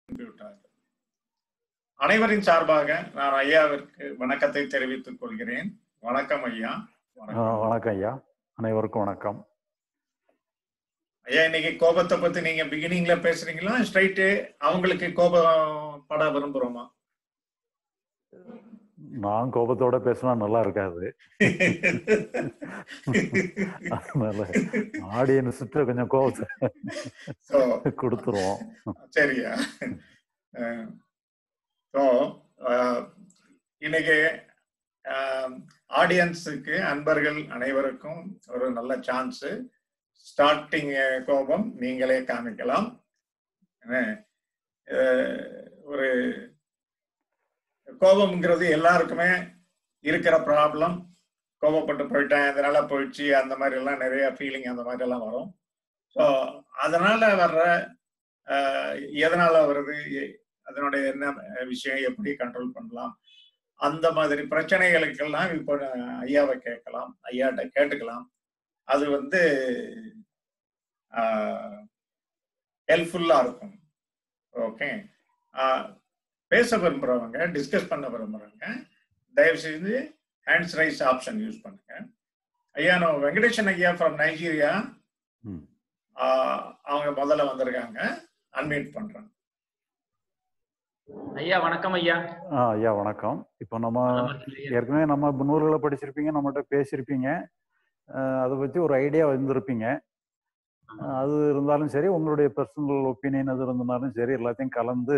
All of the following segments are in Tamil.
அனுப்பிவிட்டார் அனைவரின் சார்பாக நான் ஐயாவிற்கு வணக்கத்தை தெரிவித்துக் கொள்கிறேன் வணக்கம் ஐயா ஆ, வணக்கம் வணக்கம் ஐயா அனைவருக்கும் வணக்கம் ஐயா இன்னைக்கு கோபத்தை பத்தி நீங்க பிகினிங்ல பேசுறீங்களா ஸ்ட்ரைட்டு அவங்களுக்கு கோபம் பட விரும்புறோமா நான் கோபத்தோட பேசினா நல்லா இருக்காது அதனால ஆடியன்ஸ்ட்டு கொஞ்சம் கோபத்தை So, கொடுத்துருவோம் சரியா ஸோ இன்னைக்கு ஆடியன்ஸுக்கு அன்பர்கள் அனைவருக்கும் ஒரு நல்ல சான்ஸ் ஸ்டார்டிங் கோபம் நீங்களே காமிக்கலாம் என்ன, அஹ், ஒரு கோபம்ங்கிறது எல்லாருக்குமே இருக்கிற ப்ராப்ளம் கோபப்பட்டு போயிட்டேன் இதனால போயிடுச்சு அந்த மாதிரி எல்லாம் நிறைய ஃபீலிங் அந்த மாதிரி எல்லாம் வரும் ஸோ அதனால வர்ற அஹ், எதனால வருது எ- அதனுடைய என்ன விஷயம் எப்படி கண்ட்ரோல் பண்ணலாம் அந்த மாதிரி பிரச்சனைகளுக்கெல்லாம் இப்போ ஐயாவை கேட்கலாம் ஐயாட்ட கேட்டுக்கலாம் அது வந்து ஹெல்ப்ஃபுல்லா இருக்கும் ஓகே பேச விரும்புறவங்க டிஸ்கஸ் பண்ண விரும்புறவங்க தயவு செய்து ஹேண்ட்ஸ் ரைஸ் ஆப்ஷன் யூஸ் பண்ணுங்க ஐயா நான் வெங்கடேஷன் ஐயா ஃப்ரம் நைஜீரியா ம். அவங்க முதல்ல வந்திருக்காங்க அன்மியூட் பண்றேன் ஐயா வணக்கம் ஐயா ஆ ஐயா வணக்கம் இப்போ நம்ம நலமா இருக்கீங்களா? ஏற்கனவே நம்ம நூறுகளை படிச்சிருப்பீங்க நம்மகிட்ட பேசியிருப்பீங்க அஹ் அதை பற்றி ஒரு ஐடியா வந்திருப்பீங்க ஆமா. அஹ் அது இருந்தாலும் சரி உங்களுடைய பர்சனல் ஒப்பீனியன் எது இருந்தாலும் சரி எல்லாத்தையும் கலந்து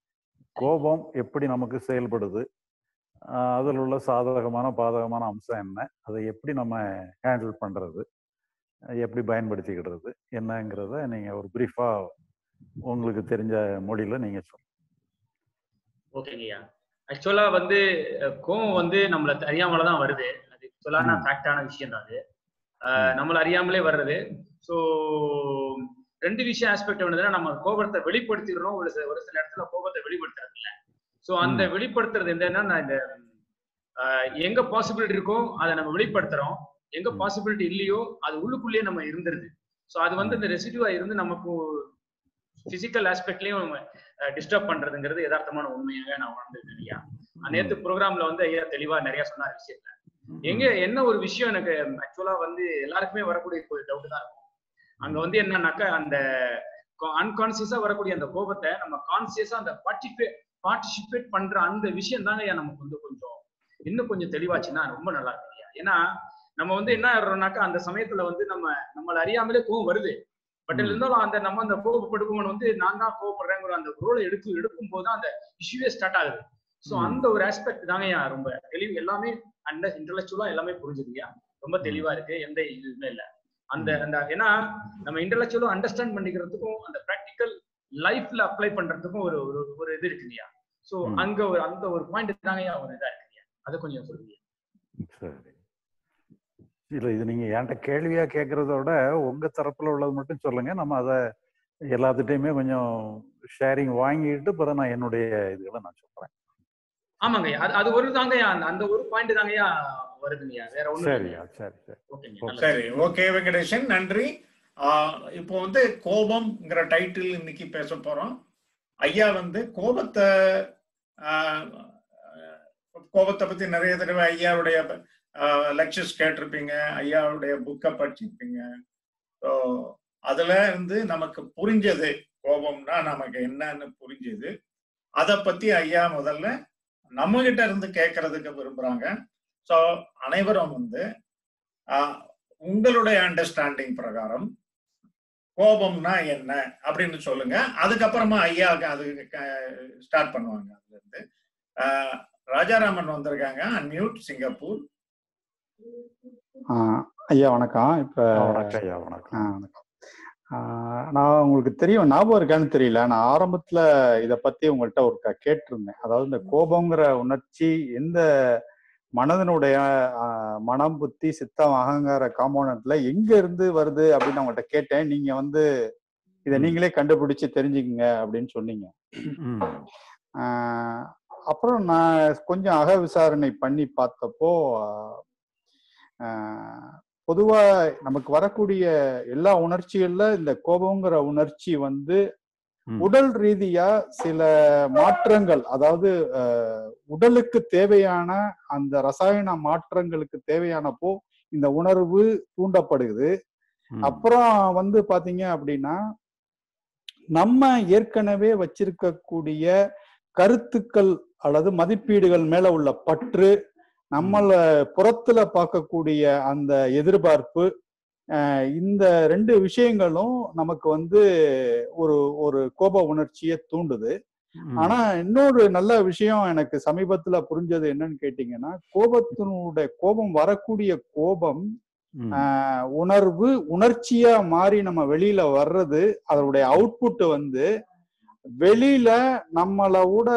கோபம் எப்படி நமக்கு செயல்படுது அஹ் அதில் உள்ள சாதகமான பாதகமான அம்சம் என்ன அதை எப்படி நம்ம ஹேண்டில் பண்ணுறது எப்படி பயன்படுத்திக்கிடுறது என்னங்கிறத நீங்கள் ஒரு ப்ரீஃபாக உங்களுக்கு தெரிஞ்ச மொழியில் நீங்கள் சொல்லுங்கள் ஓகேங்க ஐயா ஆக்சுவலா வந்து அஹ், கோவம் வந்து நம்மள அறியாமல தான் வருது அது ஆக்சுவலான ம். ஃபேக்டான விஷயம் தான் அது அஹ், நம்மள அறியாமலே வர்றது ஸோ ரெண்டு விஷயம் ஆஸ்பெக்ட் என்னதுன்னா நம்ம கோபத்தை வெளிப்படுத்திடுறோம் ஒரு சில ஒரு சில இடத்துல கோபத்தை வெளிப்படுத்துறது இல்ல ஸோ அந்த ம். வெளிப்படுத்துறது என்னன்னா நான் இந்த அஹ், எங்க பாசிபிலிட்டி இருக்கோ அதை நம்ம வெளிப்படுத்துறோம் எங்க ம். பாசிபிலிட்டி இல்லையோ அது உள்ளுக்குள்ளேயே நம்ம இருந்துருது ஸோ அது வந்து இந்த ரெசிடியூவா இருந்து நமக்கு பிசிக்கல் ஆஸ்பெக்ட்லயும் டிஸ்டர்ப் பண்றதுங்கிறது யதார்த்தமான உண்மையாக நான் உணர்ந்திருக்கேன் ஐயா நேத்து ப்ரோக்ராம்ல வந்து ஐயா தெளிவா நிறைய சொன்னார் விஷயத்த எங்க என்ன ஒரு விஷயம் எனக்கு ஆக்சுவலா வந்து எல்லாருக்குமே வரக்கூடிய ஒரு டவுட் தான் இருக்கும் அங்க வந்து என்னன்னாக்கா அந்த அன்கான்சியஸா வரக்கூடிய அந்த கோபத்தை நம்ம கான்சியஸா அந்த பார்ட்டிசிபேட் பார்ட்டிசிபேட் பண்ற அந்த விஷயம் தாங்க ஐயா நமக்கு வந்து கொஞ்சம் இன்னும் கொஞ்சம் தெளிவாச்சுன்னா ரொம்ப நல்லா இருக்கும் ஐயா ஏன்னா நம்ம வந்து என்ன ஆயிடுறோம்னாக்கா அந்த சமயத்துல வந்து நம்ம நம்மள அறியாமலே கோவம் வருது பட் ம். இருந்தாலும் அந்த நம்ம அந்த கோவப்படுபவன் வந்து நான் தான் கோவப்படுறேங்கிற அந்த ரோலை எடுத்து எடுக்கும் போது அந்த இஷ்யூவே ஸ்டார்ட் ஆகுது ஸோ ம். அந்த ஒரு ஆஸ்பெக்ட் தாங்க ஐயா ரொம்ப தெளிவு எல்லாமே அந்த இன்டலெக்சுவலா எல்லாமே புரிஞ்சுதுயா ரொம்ப தெளிவா இருக்கு எந்த இதுவுமே இல்ல அந்த ம். அந்த ஏன்னா நம்ம இன்டலெக்சுவலும் அண்டர்ஸ்டாண்ட் பண்ணிக்கிறதுக்கும் அந்த ப்ராக்டிக்கல் லைஃப்ல அப்ளை பண்றதுக்கும் ஒரு ஒரு ஒரு இது இருக்குங்கய்யா ஸோ ம். அங்க ஒரு அந்த ஒரு பாயிண்ட் தாங்கய்யா ஒரு இதா இருக்குங்கய்யா அதை கொஞ்சம் சொல்லுங்க சரி இல்ல இது நீங்க என்கிட்ட கேள்வியா கேட்கறத விட உங்க தரப்புல உள்ளது மட்டும் சொல்லுங்க நம்ம அதை எல்லாத்துட்டையுமே கொஞ்சம் ஷேரிங் வாங்கிட்டு பிறகு நான் என்னுடைய இதுகளை நான் சொல்றேன் ஆமாங்கய்யா அது அது ஒரு தாங்கய்யா அந்த அந்த ஒரு பாயிண்ட் தாங்கய்யா வருதுங்கய்யா வேற ஒண்ணும் சரியா சரி சரி ஓகேங்க சரி ஓகே வெங்கடேஷன் நன்றி ஆஹ் இப்போ வந்து கோபம்ங்கிற டைட்டில் இன்னைக்கு பேச போறோம் ஐயா வந்து கோபத்தை ஆஹ், கோபத்தை பத்தி நிறைய தடவை ஐயாவுடைய லெக்சர்ஸ் கேட்டிருப்பீங்க ஐயாவுடைய புக்கை படிச்சிருப்பீங்க ஸோ அதுல இருந்து நமக்கு புரிஞ்சது கோபம்னா நமக்கு என்னன்னு புரிஞ்சது அதை பத்தி ஐயா முதல்ல நம்ம கிட்ட இருந்து கேட்கறதுக்கு விரும்புறாங்க ஸோ அனைவரும் வந்து ஆஹ், உங்களுடைய அண்டர்ஸ்டாண்டிங் பிரகாரம் கோபம்னா என்ன அப்படின்னு சொல்லுங்க அதுக்கப்புறமா ஐயா அது ஸ்டார்ட் பண்ணுவாங்க அதுல இருந்து ஆஹ், ராஜாராமன் வந்திருக்காங்க அன்மியூட் சிங்கப்பூர் ஆ, ஐயா வணக்கம் இப்ப ஆ, வணக்கம் ஐயா ஆ, வணக்கம் வணக்கம் ஆ, நான் உங்களுக்கு தெரியும் ஞாபகம் இருக்கான்னு தெரியல நான் ஆரம்பத்துல இத பத்தி உங்கள்கிட்ட ஒரு க- கேட்டிருந்தேன் அதாவது இந்த கோபங்கிற உணர்ச்சி எந்த மனதனுடைய ஆ, மனம் புத்தி சித்தம் அகங்கார காம்போனன்ட்ல எங்க இருந்து வருது அப்படின்னு நான் உங்கள்கிட்ட கேட்டேன் நீங்க வந்து இதை ம். நீங்களே கண்டுபிடிச்சு தெரிஞ்சுக்குங்க அப்படின்னு சொன்னீங்க ம். ஆஹ் அப்புறம் நான் கொஞ்சம் அக விசாரணை பண்ணி பார்த்தப்போ ஆஹ் பொதுவா நமக்கு வரக்கூடிய எல்லா உணர்ச்சிகள்ல இந்த கோபங்கிற உணர்ச்சி வந்து ம். உடல் ரீதியா சில மாற்றங்கள் அதாவது அஹ், உடலுக்கு தேவையான அந்த ரசாயன மாற்றங்களுக்கு தேவையானப்போ இந்த உணர்வு தூண்டப்படுது ம். அப்புறம் வந்து பாத்தீங்க அப்படின்னா நம்ம ஏற்கனவே வச்சிருக்கக்கூடிய கருத்துக்கள் அல்லது மதிப்பீடுகள் மேல உள்ள பற்று நம்மள புறத்துல பார்க்கக்கூடிய அந்த எதிர்பார்ப்பு அஹ் இந்த ரெண்டு விஷயங்களும் நமக்கு வந்து ஒரு ஒரு கோப உணர்ச்சியை தூண்டுது ம். ஆனா இன்னொரு நல்ல விஷயம் எனக்கு சமீபத்துல புரிஞ்சது என்னன்னு கேட்டீங்கன்னா கோபத்தினுடைய கோபம் வரக்கூடிய கோபம் ம். ஆஹ் உணர்வு உணர்ச்சியா மாறி நம்ம வெளியில வர்றது அதனுடைய அவுட்புட் வந்து வெளியில நம்மள விட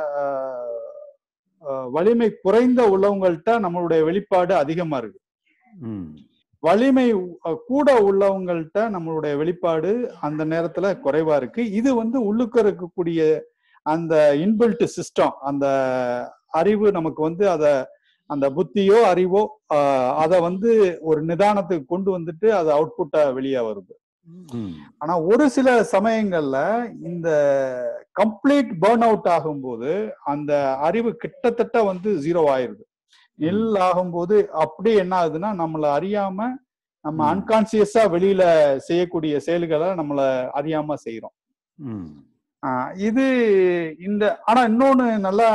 ஆஹ், ஆஹ், வலிமை குறைந்த உள்ளவங்கள்ட்ட நம்மளுடைய வெளிப்பாடு அதிகமா இருக்கு ம். வலிமை அஹ், கூட உள்ளவங்கள்ட்ட நம்மளுடைய வெளிப்பாடு அந்த நேரத்துல குறைவா இருக்கு இது வந்து உள்ளுக்க இருக்கக்கூடிய அந்த இன்பில்ட் சிஸ்டம் அந்த அறிவு நமக்கு வந்து அத அந்த புத்தியோ அறிவோ அதை வந்து ஒரு நிதானத்துக்கு கொண்டு வந்துட்டு அது அவுட்புட்டா வெளியே வருது ம். ஆனா ஒரு சில சமயங்கள்ல இந்த கம்ப்ளீட் பேர்ன் அவுட் ஆகும்போது அந்த அறிவு கிட்டத்தட்ட வந்து ஜீரோ ஆயிருது நெல் ஆகும்போது அப்படியே என்ன ஆகுதுன்னா நம்மள அறியாம நம்ம ம். அன்கான்சியஸா வெளியில செய்யக்கூடிய செயல்களை நம்மள அறியாம செய்யறோம் ம். ஆஹ் இது இந்த ஆனா இன்னொன்னு நல்லா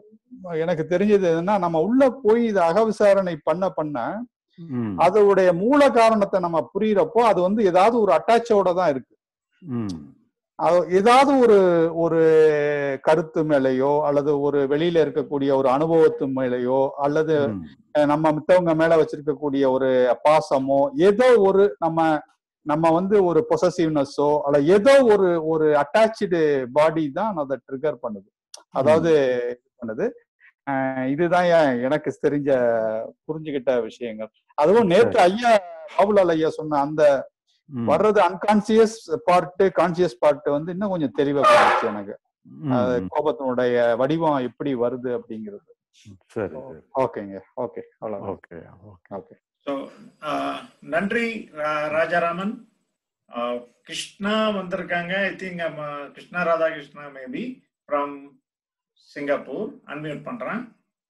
எனக்கு தெரிஞ்சது என்னன்னா நம்ம உள்ள போய் இதை அகவிசாரணை பண்ண பண்ண ம். அதோடைய மூல காரணத்தை நம்ம புரியிறப்போ அது வந்து ஏதாவது ஒரு அட்டாச்சோட தான் இருக்கு ம். அது ஏதாவது ஒரு ஒரு கருத்து மேலேயோ அல்லது ஒரு வெளியில இருக்கக்கூடிய ஒரு அனுபவத்து மேலேயோ அல்லது ம். அஹ், நம்ம மித்தவங்க மேல வச்சிருக்கக்கூடிய ஒரு பாசமோ ஏதோ ஒரு நம்ம நம்ம வந்து ஒரு பொசசிவ்னஸோ அல்ல ஏதோ ஒரு ஒரு அட்டாச்சு பாடி தான் அதை ட்ரிகர் பண்ணுது அதாவது இது பண்ணுது அஹ், இதுதான் என் எனக்கு தெரிஞ்ச புரிஞ்சுகிட்ட விஷயங்கள் அதுவும் நேற்று ஐயா பாபுலால் ஐயா சொன்ன அந்த ம். வர்றது அன்கான்சியஸ் பார்ட் கான்சியஸ் பார்ட் வந்து இன்னும் கொஞ்சம் தெளிவா போச்சு எனக்கு ம். அது கோபத்தினுடைய வடிவம் எப்படி வருது அப்படிங்கிறது சரி சரி ஓகேங்க ஓகே அவ்வளவு ஓகே ஓகே ஓகே ஸோ நன்றி ரா- ராஜாராமன் Uh, கிருஷ்ணா வந்திருக்காங்க I think Krishna Radhakrishna maybe from Singapore unmute பண்றேன்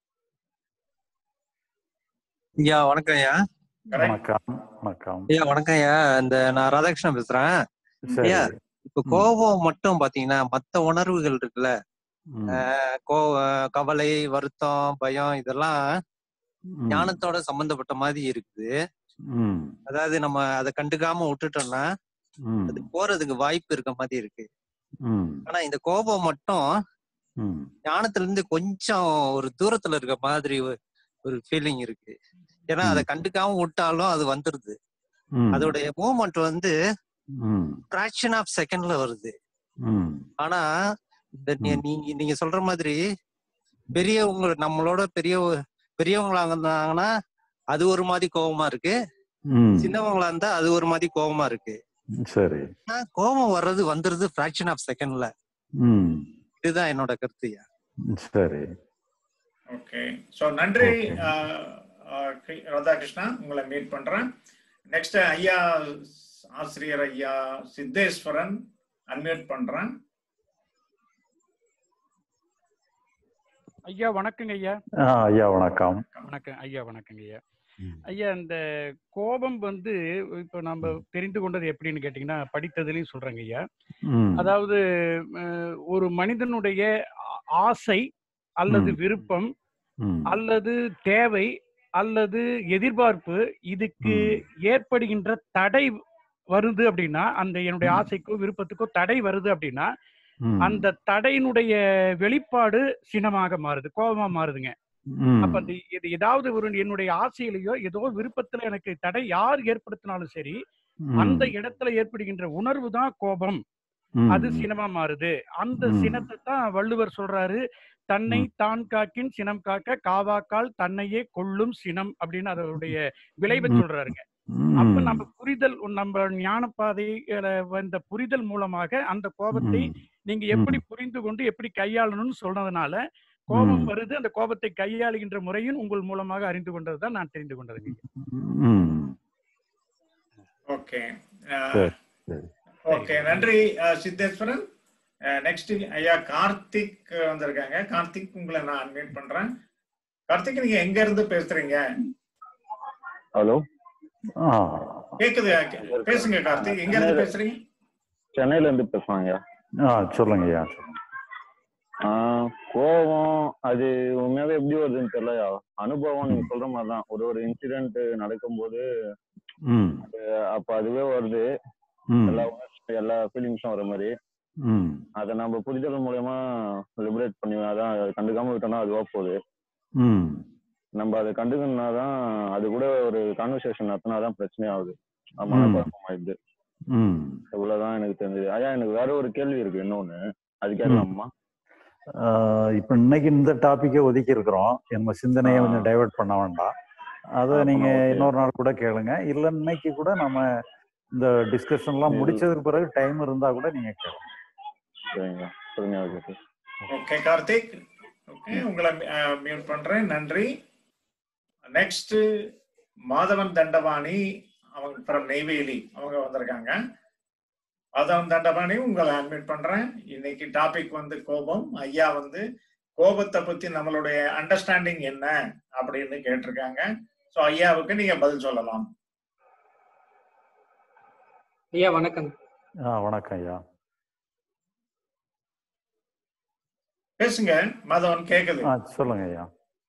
ஐயா வணக்கம் ஐயா Correct. வணக்கம் வணக்கம் ஐயா வணக்கம் ஐயா இந்த நான் ராதாகிருஷ்ணன் பேசுறேன் சரி ஐயா, இப்ப ம். கோபம் மட்டும் பாத்தீங்கன்னா மத்த உணர்வுகள் இருக்குல்ல ம். அஹ் கோ அஹ் கவலை வருத்தம் பயம் இதெல்லாம் ம். ஞானத்தோட சம்பந்தப்பட்ட மாதிரி இருக்குது ம். அதாவது நம்ம அதை கண்டுக்காம விட்டுட்டோம்னா ம். அது போறதுக்கு வாய்ப்பு இருக்க மாதிரி இருக்கு ம். ஆனா இந்த கோபம் மட்டும் ம். ஞானத்துல இருந்து கொஞ்சம் ஒரு தூரத்துல இருக்க மாதிரி ஒரு- ஒரு ஃபீலிங் இருக்கு ஏன்னா அதை கண்டுக்காம விட்டாலும் அது வந்துருது ம். அதோடைய மூமெண்ட் வந்து ம். ஃபிராக்ஷன் ஆஃப் செகண்ட்ல வருது ம். ஆனா இந்த நீ- ம். நீங்க நீங்க சொல்ற மாதிரி பெரியவங்க நம்மளோட பெரிய பெரியவங்களா இருந்தாங்கன்னா அது ஒரு மாதிரி கோபமா இருக்கு ம். சின்னவங்களா இருந்தா அது ஒரு மாதிரி கோபமா இருக்கு சரி ஆனா கோபம் வர்றது வந்துருது ஃபிராக்ஷன் ஆஃப் செகண்ட்ல ம். இதுதான் என்னோட கருத்துயா சரி ஓகே ஸோ நன்றி Okay. uh, uh, கி- ராதாகிருஷ்ணா உங்களை மீட் பண்றேன் நெக்ஸ்ட் ஐயா ஆசிரியர் ஐயா சித்தேஸ்வரன் அன்மியூட் பண்றேன் ஐயா வணக்கங்க ஐயா ஆ, ஐயா வணக்கம் வணக்கம் ஐயா வணக்கங்க ஐயா ம். ஐயா இந்த கோபம் வந்து இப்போ நம்ம தெரிந்து கொண்டது எப்படின்னு கேட்டிங்கன்னா படித்ததுலையும் சொல்றேங்க ஐயா ம். அதாவது அஹ், ஒரு மனிதனுடைய ஆ- ஆசை அல்லது ம். விருப்பம் ம். அல்லது தேவை அல்லது எதிர்பார்ப்பு இதுக்கு ஏற்படுகின்ற தடை வருது அப்படின்னா அந்த என்னுடைய ம். ஆசைக்கோ விருப்பத்துக்கோ தடை வருது அப்படின்னா ம். அந்த தடையினுடைய வெளிப்பாடு சினமாக மாறுது கோபமா மாறுதுங்க ம். அப்ப அந்த இது ஏதாவது ஒரு என்னுடைய ஆசையிலையோ ஏதோ விருப்பத்துல எனக்கு தடை யார் ஏற்படுத்தினாலும் சரி ம். அந்த இடத்துல ஏற்படுகின்ற உணர்வு தான் கோபம் ம். அது சினமா மாறுது அந்த ம். சினத்தை தான் வள்ளுவர் சொல்றாரு தன்னை ம். தான் காக்கின் சினம் காக்க காவாக்கால் தன்னையே கொள்ளும் சினம் அப்படின்னு அதனுடைய விளைவை ம். சொல்றாருங்க ம். அப்ப நம்ம புரிதல் நம்ம ஞான பாதையில வந்த புரிதல் மூலமாக அந்த கோபத்தை ம். நீங்க ம். எப்படி புரிந்து கொண்டு எப்படி கையாளணும்னு சொன்னதுனால கோபம் ம். வருது அந்த கோபத்தை கையாளுகின்ற முறையும் உங்கள் மூலமாக அறிந்து கொண்டதுதான் நான் தெரிந்து கொண்டதுங்க ம். ஓகே சரி, சரி. ஓகே நன்றி uh, சித்தேஸ்வரன் நெக்ஸ்ட் ஐயா கார்த்திக் வந்திருக்காங்க கார்த்திக் உங்களை நான் அன்வைட் பண்றேன் கார்த்திக் நீங்க எங்க இருந்து பேசுறீங்க ஹலோ ஆ கேக்குது பேசுங்க கார்த்திக் எங்க இருந்து பேசுறீங்க சென்னையில இருந்து பேசுவாங்க ஆ சொல்லுங்க ஐயா ஆஹ் கோவம் அது உண்மையாவே எப்படி வருதுன்னு தெரியல அனுபவம் நீங்க சொல்ற மாதிரிதான் ஒரு ஒரு இன்சிடென்ட் நடக்கும்போது ம் அஹ் அப்ப அதுவே வருது ம் எல்லா உணர்ச்சி எல்லா ஃபீலிங்ஸும் வர மாதிரி ம் அதை நம்ம புரிதல் மூலயமா லிபரேட் பண்ணி அதான் அதை கண்டுக்காம விட்டோம்னா அதுவா போகுது ம் நம்ம அதை கண்டுக்கணும்னா தான் அது கூட ஒரு கான்வர்சேஷன் நடத்தினா தான் பிரச்சனை ஆகுது ஆமா ம். குழப்பமாயிடுது ம் இவ்வளவுதான் எனக்கு தெரிஞ்சது ஐயா எனக்கு வேற ஒரு கேள்வி இருக்கு இன்னொன்னு அது கேட்கலாமா ஆஹ் இப்ப இன்னைக்கு இந்த டாபிக்கை ஒதுக்கி இருக்கிறோம் நம்ம சிந்தனையை ஆ. கொஞ்சம் டைவர்ட் பண்ண வேண்டாம் அதை அப்ப நீங்க okay. இன்னொரு நாள் கூட கேளுங்க இல்ல இன்னைக்கு கூட நம்ம இந்த டிஸ்கஷன்லாம் சரி. முடிச்சதுக்கு பிறகு டைம் இருந்தா கூட நீங்க கேளுங்க சரிங்க பொறுமையா இருக்கு ஓகே கார்த்திக் ஓகே உங்களை மியூட் பண்றேன் நன்றி நெக்ஸ்ட் மாதவன் தண்டபாணி அவங்க ஃப்ரம் நெய்வேலி அவங்க வந்திருக்காங்க மாதவன் தண்டபாணி உங்களை அட்மிட் பண்றேன் இன்னைக்கு டாபிக் வந்து கோபம் ஐயா வந்து கோபத்தை பத்தி நம்மளுடைய அண்டர்ஸ்டாண்டிங் என்ன அப்படின்னு கேட்டிருக்காங்க ஸோ ஐயாவுக்கு நீங்க பதில் சொல்லலாம் ஐயா வணக்கம் ஆ வணக்கம் ஐயா பேசுங்க மாதவன் கேக்குது ஆ சொல்லுங்க ஐயா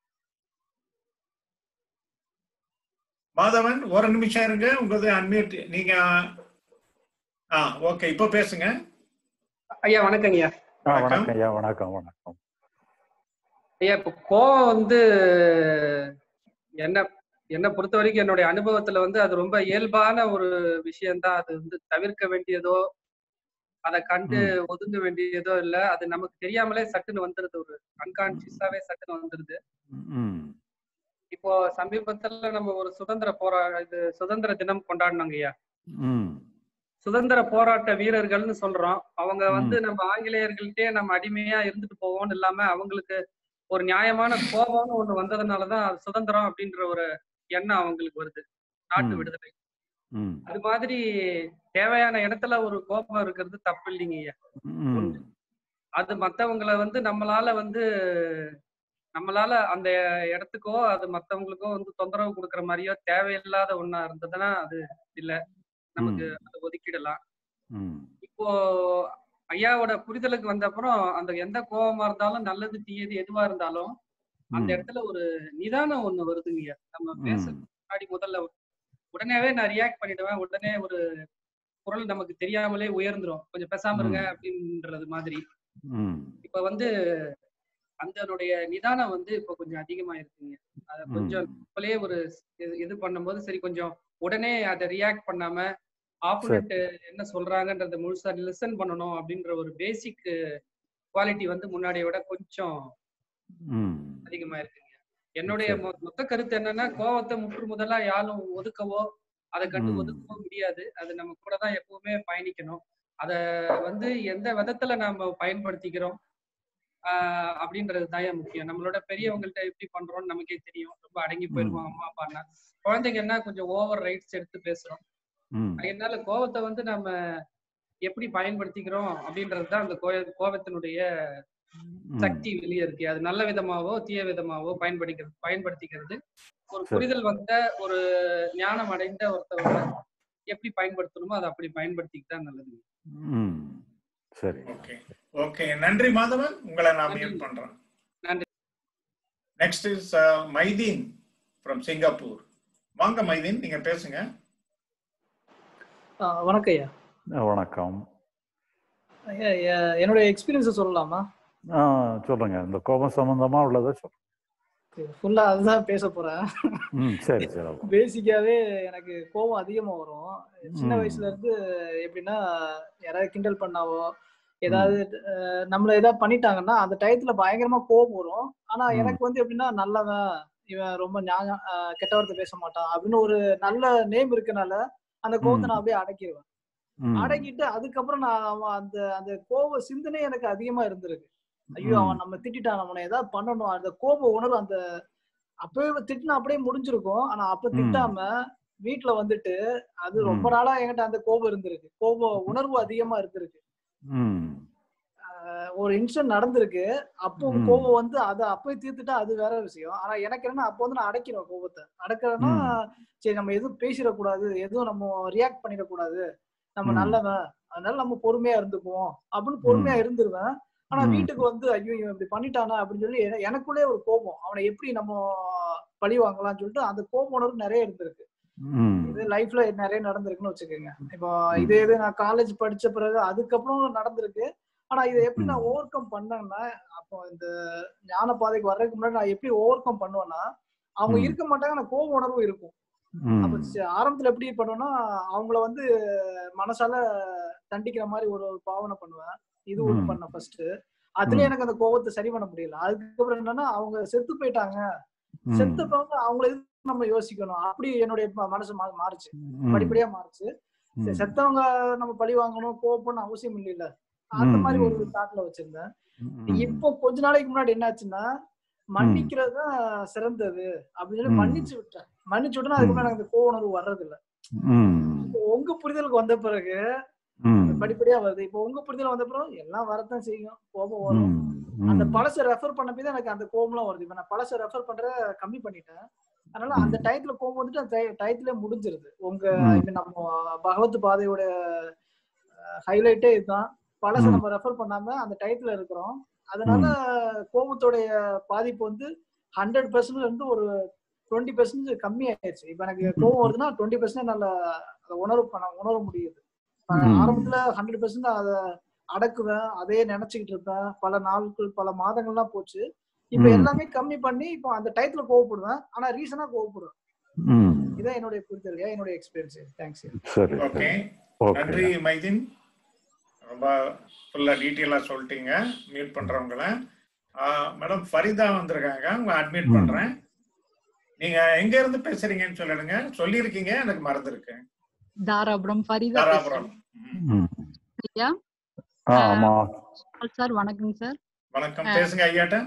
மாதவன் ஒரு நிமிஷம் இருங்க உங்களது அன்மியூட் நீங்க ஆ ஓகே இப்போ பேசுங்க ஐயா வணக்கம் ஐயா ஆ வணக்கம். வணக்கம் ஐயா வணக்கம் வணக்கம் ஐயா இப்போ கோவம் வந்து என்ன என்னை பொறுத்த வரைக்கும் என்னுடைய அனுபவத்துல வந்து அது ரொம்ப இயல்பான ஒரு விஷயம்தான் அது வந்து தவிர்க்க வேண்டியதோ அதை கண்டு ஒதுங்க வேண்டியதோ இல்ல அது நமக்கு தெரியாமலே சட்டுன்னு வந்துருது ஒரு அன்கான்சியஸாவே சட்டுன்னு வந்துருது ம் இப்போ சமீபத்துல நம்ம ஒரு சுதந்திர போரா இது சுதந்திர தினம் கொண்டாடினாங்க ஐயா ம் சுதந்திர போராட்ட வீரர்கள்னு சொல்றோம் அவங்க வந்து நம்ம ஆங்கிலேயர்கள்ட்டே நம்ம அடிமையா இருந்துட்டு போவோம்னு இல்லாம அவங்களுக்கு ஒரு நியாயமான கோபம்னு ஒண்ணு வந்ததுனாலதான் அது சுதந்திரம் அப்படின்ற ஒரு எண்ணம் அவங்களுக்கு வருது நாட்டு ம். விடுதலை ம் அது மாதிரி தேவையான இடத்துல ஒரு கோபம் இருக்கிறது தப்பு இல்லைங்க ஐயா ம் அது மத்தவங்கள வந்து நம்மளால வந்து நம்மளால அந்த இடத்துக்கோ அது மத்தவங்களுக்கோ வந்து தொந்தரவு கொடுக்குற மாதிரியோ தேவையில்லாத ஒண்ணா இருந்ததுன்னா அது இல்ல நமக்கு அதை ஒதுக்கிடலாம் ம் இப்போ ஐயாவோட புரிதலுக்கு வந்த அப்புறம் அந்த எந்த கோபமா இருந்தாலும் நல்லது தீயது எதுவா இருந்தாலும் அந்த ம். இடத்துல ஒரு நிதானம் ஒண்ணு வருதுங்க நம்ம பேச ம் முன்னாடி முதல்ல உடனேவே நான் ரியாக்ட் பண்ணிடுவேன் உடனே ஒரு குரல் நமக்கு தெரியாமலே உயர்ந்துரும் கொஞ்சம் பேசாம இருங்க ம். அப்படின்றது மாதிரி ம் இப்ப வந்து அந்தனுடைய நிதானம் வந்து இப்ப கொஞ்சம் அதிகமா இருக்குங்க அத கொஞ்சம் நம்மளே ஒரு இது- இது பண்ணும்போது சரி கொஞ்சம் உடனே அதை ரியாக்ட் பண்ணாம ஆப்போனண்ட் என்ன சொல்றாங்கன்றத முழுசா லிசன் பண்ணணும் அப்படின்ற ஒரு பேசிக் குவாலிட்டி வந்து முன்னாடியை விட கொஞ்சம் ம் அதிகமா இருக்குங்க என்னுடைய சரி. மொ- மொத்த கருத்து என்னன்னா கோவத்தை முற்று முதலா யாரும் ஒதுக்கவோ அதை கண்டு ம். ஒதுக்கவோ முடியாது அது நம்ம கூட தான் எப்பவுமே பயணிக்கணும் அத வந்து எந்த விதத்துல நாம பயன்படுத்திக்கிறோம் ஆஹ் அப்படின்றது தான் முக்கியம் நம்மளோட பெரியவங்கள்ட்ட எப்படி பண்றோம்னு நமக்கே தெரியும் ரொம்ப அடங்கி போயிருவோம் அம்மா அப்பான்னா குழந்தைங்கன்னா கொஞ்சம் ஓவர் ரைட்ஸ் எடுத்து பேசுறோம் ம் அதனால கோவத்தை வந்து நம்ம எப்படி பயன்படுத்திக்கிறோம் அப்படின்றது தான் அந்த கோய- கோபத்தினுடைய ம். சக்தி வெளியே இருக்கு அது நல்ல விதமாவோ தீய விதமாவோ பயன்படுத்திக்கிறது பயன்படுத்திக்கிறது ஒரு சரி. புரிதல் வந்த ஒரு ஞானம் அடைந்த ஒருத்தவங்க எப்படி பயன்படுத்தணுமோ அதை அப்படி பயன்படுத்திக்கிட்டா நல்லது ம் சரி ஓகே ஓகே நன்றி மாதவன் உங்களை நான் நன்றி. மியூட் பண்றேன் நன்றி. Next is Maideen from Singapore வாங்க மைதீன் நீங்க பேசுங்க ஆ, வணக்கம் ஐயா ஆ, வணக்கம் ஐயா எ- என்னோட எக்ஸ்பீரியன்ஸை சொல்லலாமா ஆ சொல்லுங்க இந்த கோபம் சம்பந்தமா உள்ளதை சொல்லுங்க ஃபுல்லா அதுதான் பேச போறேன் ம் சரி சரி அவ்வளவு. பேசிக்காவே எனக்கு கோபம் அதிகமா வரும் சின்ன ம். வயசுல இருந்து எப்படின்னா யாராவது கிண்டல் பண்ணாவோ ஏதாவது அஹ், நம்மள ஏதாவது பண்ணிட்டாங்கன்னா அந்த டயத்துல பயங்கரமா கோபம் வரும் ஆனா ம். எனக்கு வந்து எப்படின்னா நல்லவன் இவன் ரொம்ப ஞான அஹ், கெட்ட வார்த்தை பேச மாட்டான் அப்படின்னு ஒரு நல்ல நேம் இருக்கனால அந்த கோபத்தை ம். நான் அப்படியே அடக்கிடுவேன் ம். அடக்கிட்டு அதுக்கப்புறம் நான் அவன் அந்த அந்த கோப சிந்தனை எனக்கு அதிகமா இருந்திருக்கு ஐயோ ம். அவன் நம்ம திட்டான் நம்மளை ஏதாவது பண்ணணும் அந்த கோப உணர்வு அந்த அப்பவே திட்டினா அப்படியே முடிஞ்சிருக்கும் ஆனா அப்ப ம். திட்டாம வீட்டுல வந்துட்டு அது ரொம்ப ம். நாளா என்கிட்ட அந்த கோபம் இருந்திருக்கு கோப உணர்வு அதிகமா இருந்திருக்கு ம் அஹ் ஒரு இன்சிடென்ட் நடந்திருக்கு அப்போ ம். கோபம் வந்து அதை அப்போயே தீர்த்துட்டா அது வேற விஷயம் ஆனா எனக்கு என்னன்னா அப்போ வந்து நான் அடைக்கிறேன் கோபத்தை அடக்கிறேன்னா சரி நம்ம எதுவும் பேசிடக்கூடாது எதுவும் நம்ம ரியாக்ட் பண்ணிடக்கூடாது நம்ம ம். நல்லவன் அதனால நம்ம பொறுமையா இருந்துக்குவோம் அப்படின்னு பொறுமையா இருந்துருவேன் ஆனா ம். வீட்டுக்கு வந்து ஐயோ இவன் இப்படி பண்ணிட்டானா அப்படின்னு சொல்லி என- எனக்குள்ளே ஒரு கோபம் அவனை எப்படி நம்ம பழி வாங்கலாம்னு சொல்லிட்டு அந்த கோபம் உணர்வு நிறைய இருந்திருக்கு ம். இது லைஃப்ல நிறைய நடந்திருக்குன்னு வச்சுக்கோங்க இப்போ இதே இது நான் காலேஜ் படிச்ச பிறகு அதுக்கப்புறம் நடந்திருக்கு ஆனா இதை எப்படி நான் ஓவர் கம் பண்ணேன்னா அப்போ இந்த ஞான பாதைக்கு வர்றதுக்கு முன்னாடி நான் எப்படி ஓவர் கம் பண்ணுவேன்னா அவங்க ம். இருக்க மாட்டாங்க நான் கோப உணர்வு இருக்கும் ம். அப்ப சி- ஆரம்பத்துல எப்படி பண்ணுவேன்னா அவங்கள வந்து மனசால தண்டிக்கிற மாதிரி ஒரு ஒரு பாவனை பண்ணுவேன் இது ஒண்ணு ம். பண்ணேன் ஃபர்ஸ்ட் அதுல ம். எனக்கு அந்த கோபத்தை சரி பண்ண முடியல அதுக்கப்புறம் என்னன்னா அவங்க செத்து போயிட்டாங்க ம். செத்தப்ப அவங்கள எதுக்கு நம்ம யோசிக்கணும் அப்படி என்னுடைய ம- மனசு மா- மாறுச்சு ம். படிப்படியா மாறுச்சு சரி, ம். செத்தவங்க நம்ம பழி வாங்கணும் கோவப்படணும் அவசியம் இல்லைல்ல அந்த ம், மாதிரி ம். ஒரு தாட்ல வச்சிருந்தேன் ம். இப்போ கொஞ்ச நாளைக்கு முன்னாடி என்னாச்சுன்னா மன்னிக்கிறது தான் சிறந்தது அப்படின்னு சொல்லி ம். மன்னிச்சு விட்டேன் மன்னிச்சு விட்டா அதுக்கப்புறம் எனக்கு அந்த கோவ உணர்வு வர்றது இல்ல ம். இப்போ உங்க புரிதலுக்கு வந்த பிறகு ம். படிப்படியா வருது இப்போ உங்க புரிதல் வந்த பிறகு எல்லாம் வரத்தான் செய்யும் கோபம் வரும் ம். அந்த ம். பழசை ரெஃபர் பண்ணப்பே தான் எனக்கு அந்த கோபம்லாம் வருது இப்போ நான் பழசை ரெஃபர் பண்ற கம்மி பண்ணிட்டேன் அதனால அந்த டயத்துல கோபம் வந்துட்டு அந்த டயத்துல முடிஞ்சிருது உங்க ம். I mean நம்ம பகவத் பாதையோட ஹைலைட்டே இதுதான் பழசை ம். நம்ம ரெஃபர் பண்ணாம அந்த டயத்துல இருக்கிறோம் அதனால கோபத்தோடைய பாதிப்பு வந்து ஹண்ட்ரட் பெர்சன்ட்ல இருந்து ஒரு டுவெண்ட்டி பெர்சன்ட் கம்மி ஆயிடுச்சு இப்ப எனக்கு கோபம் வருதுன்னா டுவெண்ட்டி பெர்சன்ட் நல்ல அதை உணர்வு பண்ண உணர முடியுது இப்ப ம். ஆரம்பத்துல ஹண்ட்ரட் பெர்சன்ட் அதை அடக்குவேன் அதே நினைச்சுக்கிட்டு இருப்பேன் பல நாட்கள் பல மாதங்கள்லாம் போச்சு இப்ப ம். எல்லாமே கம்மி பண்ணி இப்போ அந்த டயத்துல கோவப்படுவேன் ஆனா ரீசனா கோவப்படுவேன் ம். இதான் என்னுடைய புரிதல் என்னுடைய எக்ஸ்பீரியன்ஸ் தேங்க்ஸ் சரி ஓகே சரி ஓகே நன்றி மைதீன் ரொம்ப ஃபுல்லா டீட்டெயிலா சொல்லிட்டீங்க மியூட் பண்றவங்கள மேடம் ஃபரிதா வந்திருக்காங்க உங்க அட்மிட் ம். பண்றேன் நீங்க எங்க இருந்து பேசுறீங்கன்னு சொல்லிடுங்க சொல்லியிருக்கீங்க எனக்கு மறந்துருக்கு தாராபுரம் ஃபரிதா தாராபுரம் ம். ஐயா ஆ ஆமா சார் வணக்கங்க சார் வணக்கம் பேசுங்க ஐயாட்ட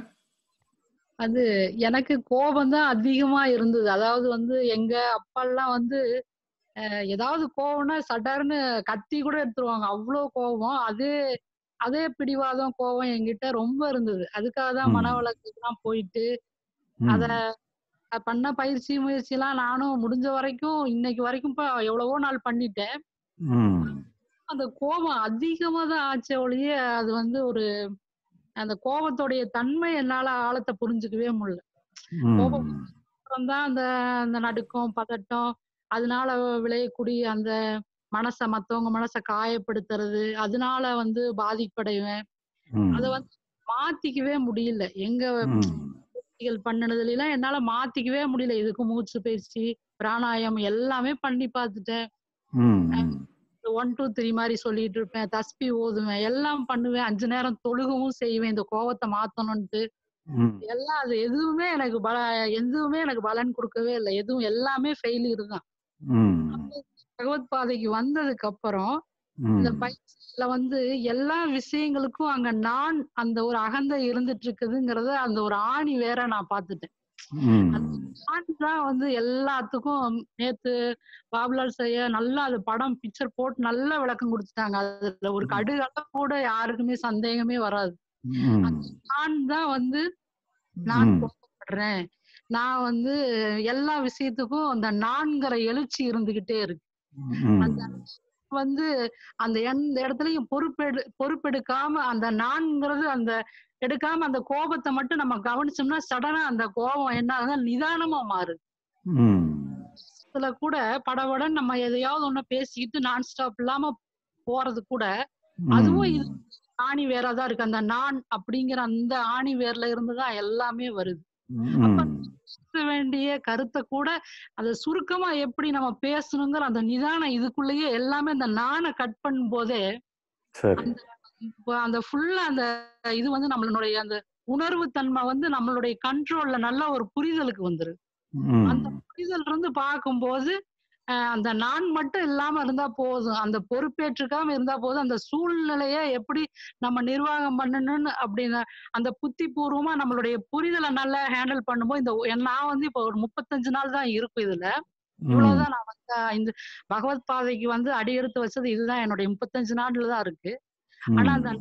அது எனக்கு கோபம் தான் அதிகமா இருந்தது அதாவது வந்து எங்க அப்பாலாம் வந்து அஹ், ஏதாவது கோவம்னா சடார்னு கத்தி கூட எடுத்துருவாங்க அவ்வளோ கோபம் அதே அதே பிடிவாதம் கோபம் என்கிட்ட ரொம்ப இருந்தது அதுக்காக தான் ம். மனவளக்கத்துக்குலாம் போயிட்டு ம். அத அஹ், பண்ண பயிற்சி முயற்சி எல்லாம் நானும் முடிஞ்ச வரைக்கும் இன்னைக்கு வரைக்கும் இப்ப எவ்வளவோ நாள் பண்ணிட்டேன் ம். அந்த கோபம் அதிகமா தான் ஆச்சே ஒழிய அது வந்து ஒரு அந்த கோபத்தோடைய தன்மை என்னால ஆழத்தை புரிஞ்சுக்கவே முடியல கோபம் ம். அப்புறம் தான் அந்த அந்த நடுக்கம் பதட்டம் அதனால விளையக்கூடிய அந்த மனச மத்தவங்க மனச காயப்படுத்துறது அதனால வந்து பாதிப்படைவேன் ம். அத வந்து மாத்திக்கவே முடியல எங்க ம். பயிற்சிகள் பண்ணுனதுல எல்லாம் என்னால மாத்திக்கவே முடியல இதுக்கு மூச்சு பயிற்சி பிராணாயாமம் எல்லாமே பண்ணி பார்த்துட்டேன் ம். ம். ஒன் டூ த்ரீ மாதிரி சொல்லிட்டு இருப்பேன் தஸ்பி ஓதுவேன் எல்லாம் பண்ணுவேன் அஞ்சு நேரம் தொழுகவும் செய்வேன் இந்த கோவத்தை மாத்தணும்ட்டு ம். எல்லாம் அது எதுவுமே எனக்கு பல எதுவுமே எனக்கு பலன் கொடுக்கவே இல்லை எதுவும் எல்லாமே ஃபெயிலியர் தான் ம். பகவத் பாதைக்கு வந்ததுக்கு அப்புறம் இந்த ம். பயிற்சியில வந்து எல்லா விஷயங்களுக்கும் அங்க நான் அந்த ஒரு அகந்தை இருந்துட்டு இருக்குதுங்கிறத அந்த ஒரு ஆணி வேற நான் பார்த்துட்டேன் ம். ஆணி தான் வந்து எல்லாத்துக்கும் நேத்து பாபுலால் செய்ய நல்லா அது படம் பிக்சர் போட்டு நல்ல விளக்கம் கொடுத்துட்டாங்க அதுல ஒரு கடுகளவு கூட யாருக்குமே சந்தேகமே வராது ம். நான் தான் வந்து நான் ம். கோபப்படுறேன் நான் வந்து எல்லா விஷயத்துக்கும் அந்த நான்கிற எழுச்சி இருந்துகிட்டே இருக்கு அந்த ம். வந்து அந்த எந்த இடத்துலயும் பொறுப்பெடு பொறுப்பெடுக்காம அந்த நான்கிறது அந்த எடுக்காம அந்த கோபத்தை மட்டும் நம்ம கவனிச்சோம்னா சடனா அந்த கோபம் என்ன ஆகுதுன்னா நிதானமா மாறுது ம். இதுல கூட படபடன்னு நம்ம எதையாவது ஒண்ணு பேசிக்கிட்டு நான் ஸ்டாப் இல்லாம போறது கூட அதுவும் இது ம். ஆணி வேறதான் இருக்கு அந்த நான் அப்படிங்கிற அந்த ஆணி வேர்ல இருந்துதான் எல்லாமே வருது அப்ப ம். பேச வேண்டிய கருத்தை கூட அதை சுருக்கமா எப்படி நம்ம பேசணுங்கிற அந்த நிதானம் இதுக்குள்ளேயே எல்லாமே அந்த நானை கட் பண்ணும் போதே சரி அந்த இப்ப அந்த ஃபுல்லா அந்த இது வந்து நம்மளுடைய அந்த உணர்வு தன்மை வந்து நம்மளுடைய கண்ட்ரோல்ல நல்ல ஒரு புரிதலுக்கு வந்துருது அந்த ம். புரிதல் இருந்து பார்க்கும்போது அஹ், அந்த நான் மட்டும் இல்லாம இருந்தா போதும் அந்த பொறுப்பேற்றுக்காம இருந்தா போதும் அந்த சூழ்நிலைய எப்படி நம்ம நிர்வாகம் பண்ணணும்னு அப்படின்னு அந்த புத்தி பூர்வமா நம்மளுடைய புரிதலை நல்லா ஹேண்டில் பண்ணும்போது இந்த ஒ- நான் வந்து இப்போ ஒரு முப்பத்தஞ்சு நாள் தான் இருக்கும் இதுல ம். இவ்வளவுதான் நான் வந்து அஹ், இந்த பகவத் பாதைக்கு வந்து அடியெடுத்து வச்சது இதுதான் என்னுடைய முப்பத்தஞ்சு நாள்ல தான் இருக்கு ஆனா அந்த ம்.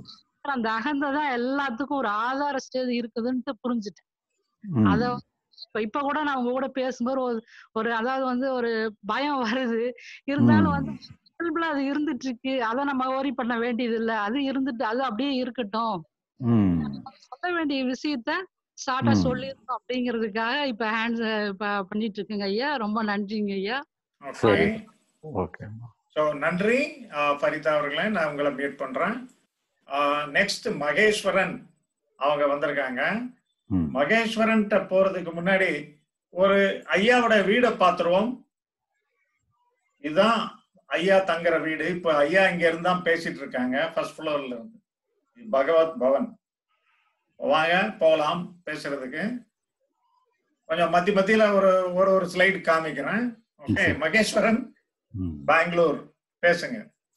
அப்புறம் அந்த அகந்தை தான் எல்லாத்துக்கும் ஒரு ஆதார ஸ்டேஜ் இருக்குதுன்ட்டு புரிஞ்சுட்டேன் ம். அத இப்ப இப்ப கூட நான் உங்க கூட பேசும்போது ஒரு ஒரு அதாவது வந்து ஒரு பயம் வருது இருந்தாலும் ம். வந்து இயல்புல அது இருந்துட்டு இருக்கு அதை நம்ம worry பண்ண வேண்டியது இல்ல அது இருந்துட்டு அது அப்படியே இருக்கட்டும் ம். சொல்ல வேண்டிய விஷயத்த ஷார்ட்டா ம். சொல்லிடணும் அப்படிங்கிறதுக்காக இப்ப ஹேண்ட்ஸ் இப்ப பண்ணிட்டு இருக்குங்க ஐயா ரொம்ப நன்றிங்க ஐயா ஓகே சரி ஓகே ஸோ நன்றி ஆஹ் ஃபரிதா அவர்களே நான் உங்களை மீட் பண்றேன் நெக்ஸ்ட் மகேஸ்வரன் அவங்க வந்திருக்காங்க ம். மகேஸ்வரன்ட்ட போறதுக்கு முன்னாடி ஒரு ஐயாவோட வீடை பார்த்துருவோம் இதுதான் ஐயா தங்குற வீடு இப்ப ஐயா இங்க இருந்தா பேசிட்டு இருக்காங்க ஃபர்ஸ்ட் ஃப்ளோர்ல இருந்து பகவத் பவன் வாங்க போகலாம் பேசுறதுக்கு கொஞ்சம் மத்தி மத்தியில ஒரு ஒரு ஒரு ஸ்லைடு காமிக்கிறேன் ஓகே மகேஸ்வரன் ம். பெங்களூர் பேசுங்க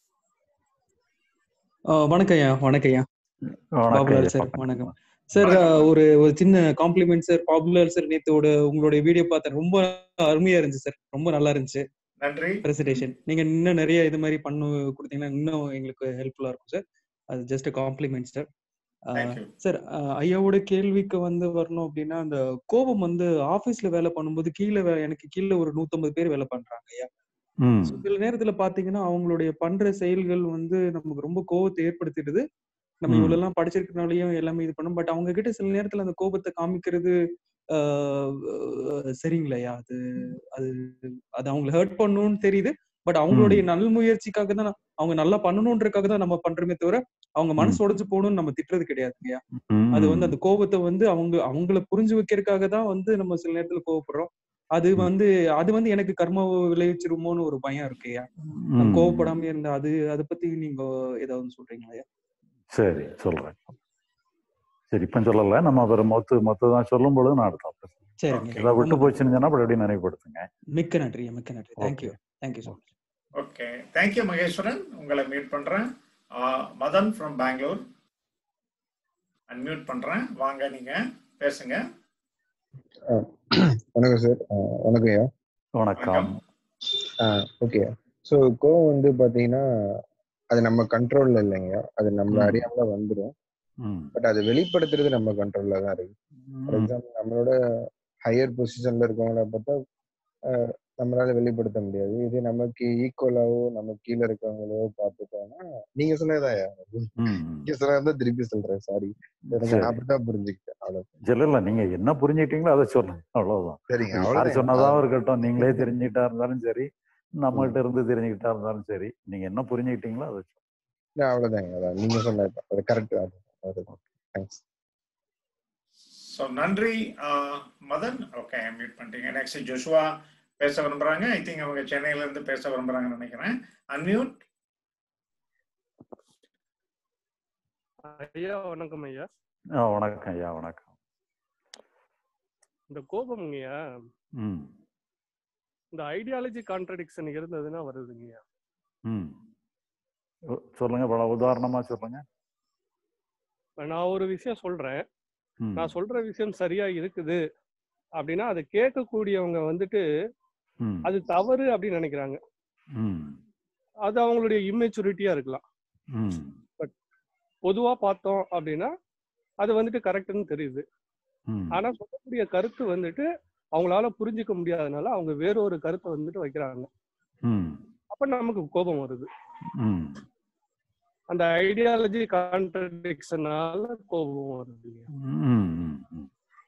ஆ, வணக்கம் ஐயா வணக்கம் ஐயா வணக்கம் பாபுலால் ஐயா சார் வணக்கம் வணக்கம் சார் ஒரு ஒரு சின்ன காம்ப்ளிமெண்ட் சார் பாபுலால் சார் நேத்தோட உங்களுடைய வீடியோ பார்த்தேன் ரொம்ப அருமையா இருந்துச்சு சார் ரொம்ப நல்லா இருந்துச்சு நன்றி பிரசன்டேஷன் நீங்க இன்னும் நிறைய இது மாதிரி பண்ணு கொடுத்தீங்கன்னா இன்னும் எங்களுக்கு ஹெல்ப்ஃபுல்லா இருக்கும் சார் அது just compliment sir thank you sir ஐயாவோட கேள்விக்கு வந்து வரணும் அப்படின்னா அந்த கோபம் வந்து ஆபீஸ்ல வேலை பண்ணும்போது கீழே வே- எனக்கு கீழே ஒரு நூத்தம்பது பேர் வேலை பண்றாங்க ஐயா ம். So, சில நேரத்துல பாத்தீங்கன்னா அவங்களுடைய பண்ற செயல்கள் வந்து நமக்கு ரொம்ப கோபத்தை ஏற்படுத்திடுது நம்ம ம். இவ்வளவு எல்லாம் படிச்சிருக்கனாலயும் எல்லாமே இது பண்ணும் பட் அவங்க கிட்ட சில நேரத்துல அந்த கோபத்தை காமிக்கிறது ஆஹ் அஹ் சரிங்களையா அது அது அது அவங்களை ஹர்ட் பண்ணணும்னு தெரியுது பட் அவங்களுடைய நல் முயற்சிக்காக தான் அவங்க நல்லா பண்ணணுன்றதுக்காக தான் நம்ம பண்றோமே தவிர அவங்க மனசு உடைஞ்சு போகணும்னு நம்ம திட்டுறது கிடையாதுங்கய்யா அது வந்து அந்த கோபத்தை வந்து அவங்க அவங்கள புரிஞ்சு வைக்கிறதுக்காக தான் வந்து நம்ம சில நேரத்துல கோவப்படுறோம் அது வந்து அது வந்து எனக்கு கர்ம விளைவிச்சிருமோன்னு ஒரு பயம் இருக்குயா நம்ம ம். கோவப்படாம இருந்த அது அதை பத்தி நீங்க ஏதாவது சொல்றீங்களா சரி சொல்றேன் சரி இப்ப சொல்லல நம்ம அப்புறம் மொத்த மொத்தம் சொல்லும் பொழுது நான் அடுத்த சரிங்க ஏதாவது விட்டு ரொம்ப போச்சுன்னு சொன்னா அப்படி அப்படியே நினைவுபடுத்துங்க மிக்க நன்றி மிக்க நன்றி okay thank you thank you so much okay thank you Maheswaran உங்களை மீட் பண்றேன் ah Madan from Bangalore unmute பண்றேன் வாங்க நீங்க பேசுங்க வணக்கம் சார் வணக்கம் ஐயா வணக்கம் ஓகே ஸோ கோவம் வந்து பாத்தீங்கன்னா அது நம்ம கண்ட்ரோல்ல இல்லைங்க அது நம்மள ம். அறியாமல வந்துடும் ம். பட் அது வெளிப்படுத்துறது நம்ம கண்ட்ரோல்ல தான் இருக்கு ஃபார் ம். எக்ஸாம்பிள் நம்மளோட ஹையர் பொசிஷன்ல இருக்கவங்கள பார்த்தா அஹ், நம்மளால வெளிப்படுத்த முடியாது இது நமக்கு ஈக்குவலாவோ நம்ம கீழே இருக்கவங்களோ பார்த்துட்டோம்னா நீங்க சொன்னதா ம். நீங்க சொன்னதான் திருப்பி சொல்றேன் சாரி எனக்கு சரி நான் அப்படிதான் புரிஞ்சுக்கிட்டேன் அவ்வளவு இல்ல இல்ல நீங்க என்ன புரிஞ்சுக்கிட்டீங்களோ அதை சொல்லுங்க அவ்வளவுதான் சரிங்க அது யாரு அவ்வளவுதான் சொன்னதாவும் இருக்கட்டும் நீங்களே தெரிஞ்சுக்கிட்டா இருந்தாலும் சரி நம்ம கிட்ட இருந்து தெரிஞ்சுக்கிட்டா இருந்தாலும் சரி நீங்க என்ன புரிஞ்சுக்கிட்டீங்களோ அதை சொல்லுங்க. இல்ல, அவ்வளவுதாங்க அதான் நீங்க சொன்னது அது கரெக்ட் அது தேங்க்ஸ் ஸோ நன்றி ஆஹ் மதன் ஓகே மியூட் பண்ணிட்டீங்க நெக்ஸ்ட் ஜோஷுவா பேச விரும்புறாங்க ஐ திங்க் அவங்க சென்னையில இருந்து பேச விரும்புறாங்கன்னு நினைக்கிறேன் அன்மியூட் ஐயா வணக்கம் ஐயா ஆ, வணக்கம் ஐயா வணக்கம் இந்த கோபம்ங்கய்யா ம் இந்த ஐடியாலஜி கான்ட்ரடிக்ஷன் இருந்ததுன்னா வருதுங்கய்யா ம் ஒ- சொல்லுங்க பல உதாரணமா சொல்லுங்க இப்ப நான் ஒரு விஷயம் சொல்றேன் ம் நான் சொல்ற விஷயம் சரியா இருக்குது அப்படின்னா அதை கேட்கக்கூடியவங்க வந்துட்டு ம் அது தவறு அப்படின்னு நினைக்கிறாங்க ம் அது அவங்களுடைய இம்மெச்சூரிட்டியா இருக்கலாம் ம் பட் பொதுவா பார்த்தோம் அப்படின்னா அது வந்துட்டு கரெக்ட்னு தெரியுது ம் ஆனா சொல்லக்கூடிய கருத்து வந்துட்டு அவங்களால புரிஞ்சுக்க முடியாதனால அவங்க வேற ஒரு கருத்தை வந்துட்டு வைக்கிறாங்க ம் அப்ப நமக்கு கோபம் வருது ம் அந்த ஐடியாலஜி கான்ட்ரடிக்ஷனால கோபம் வருது ம் ம் ம்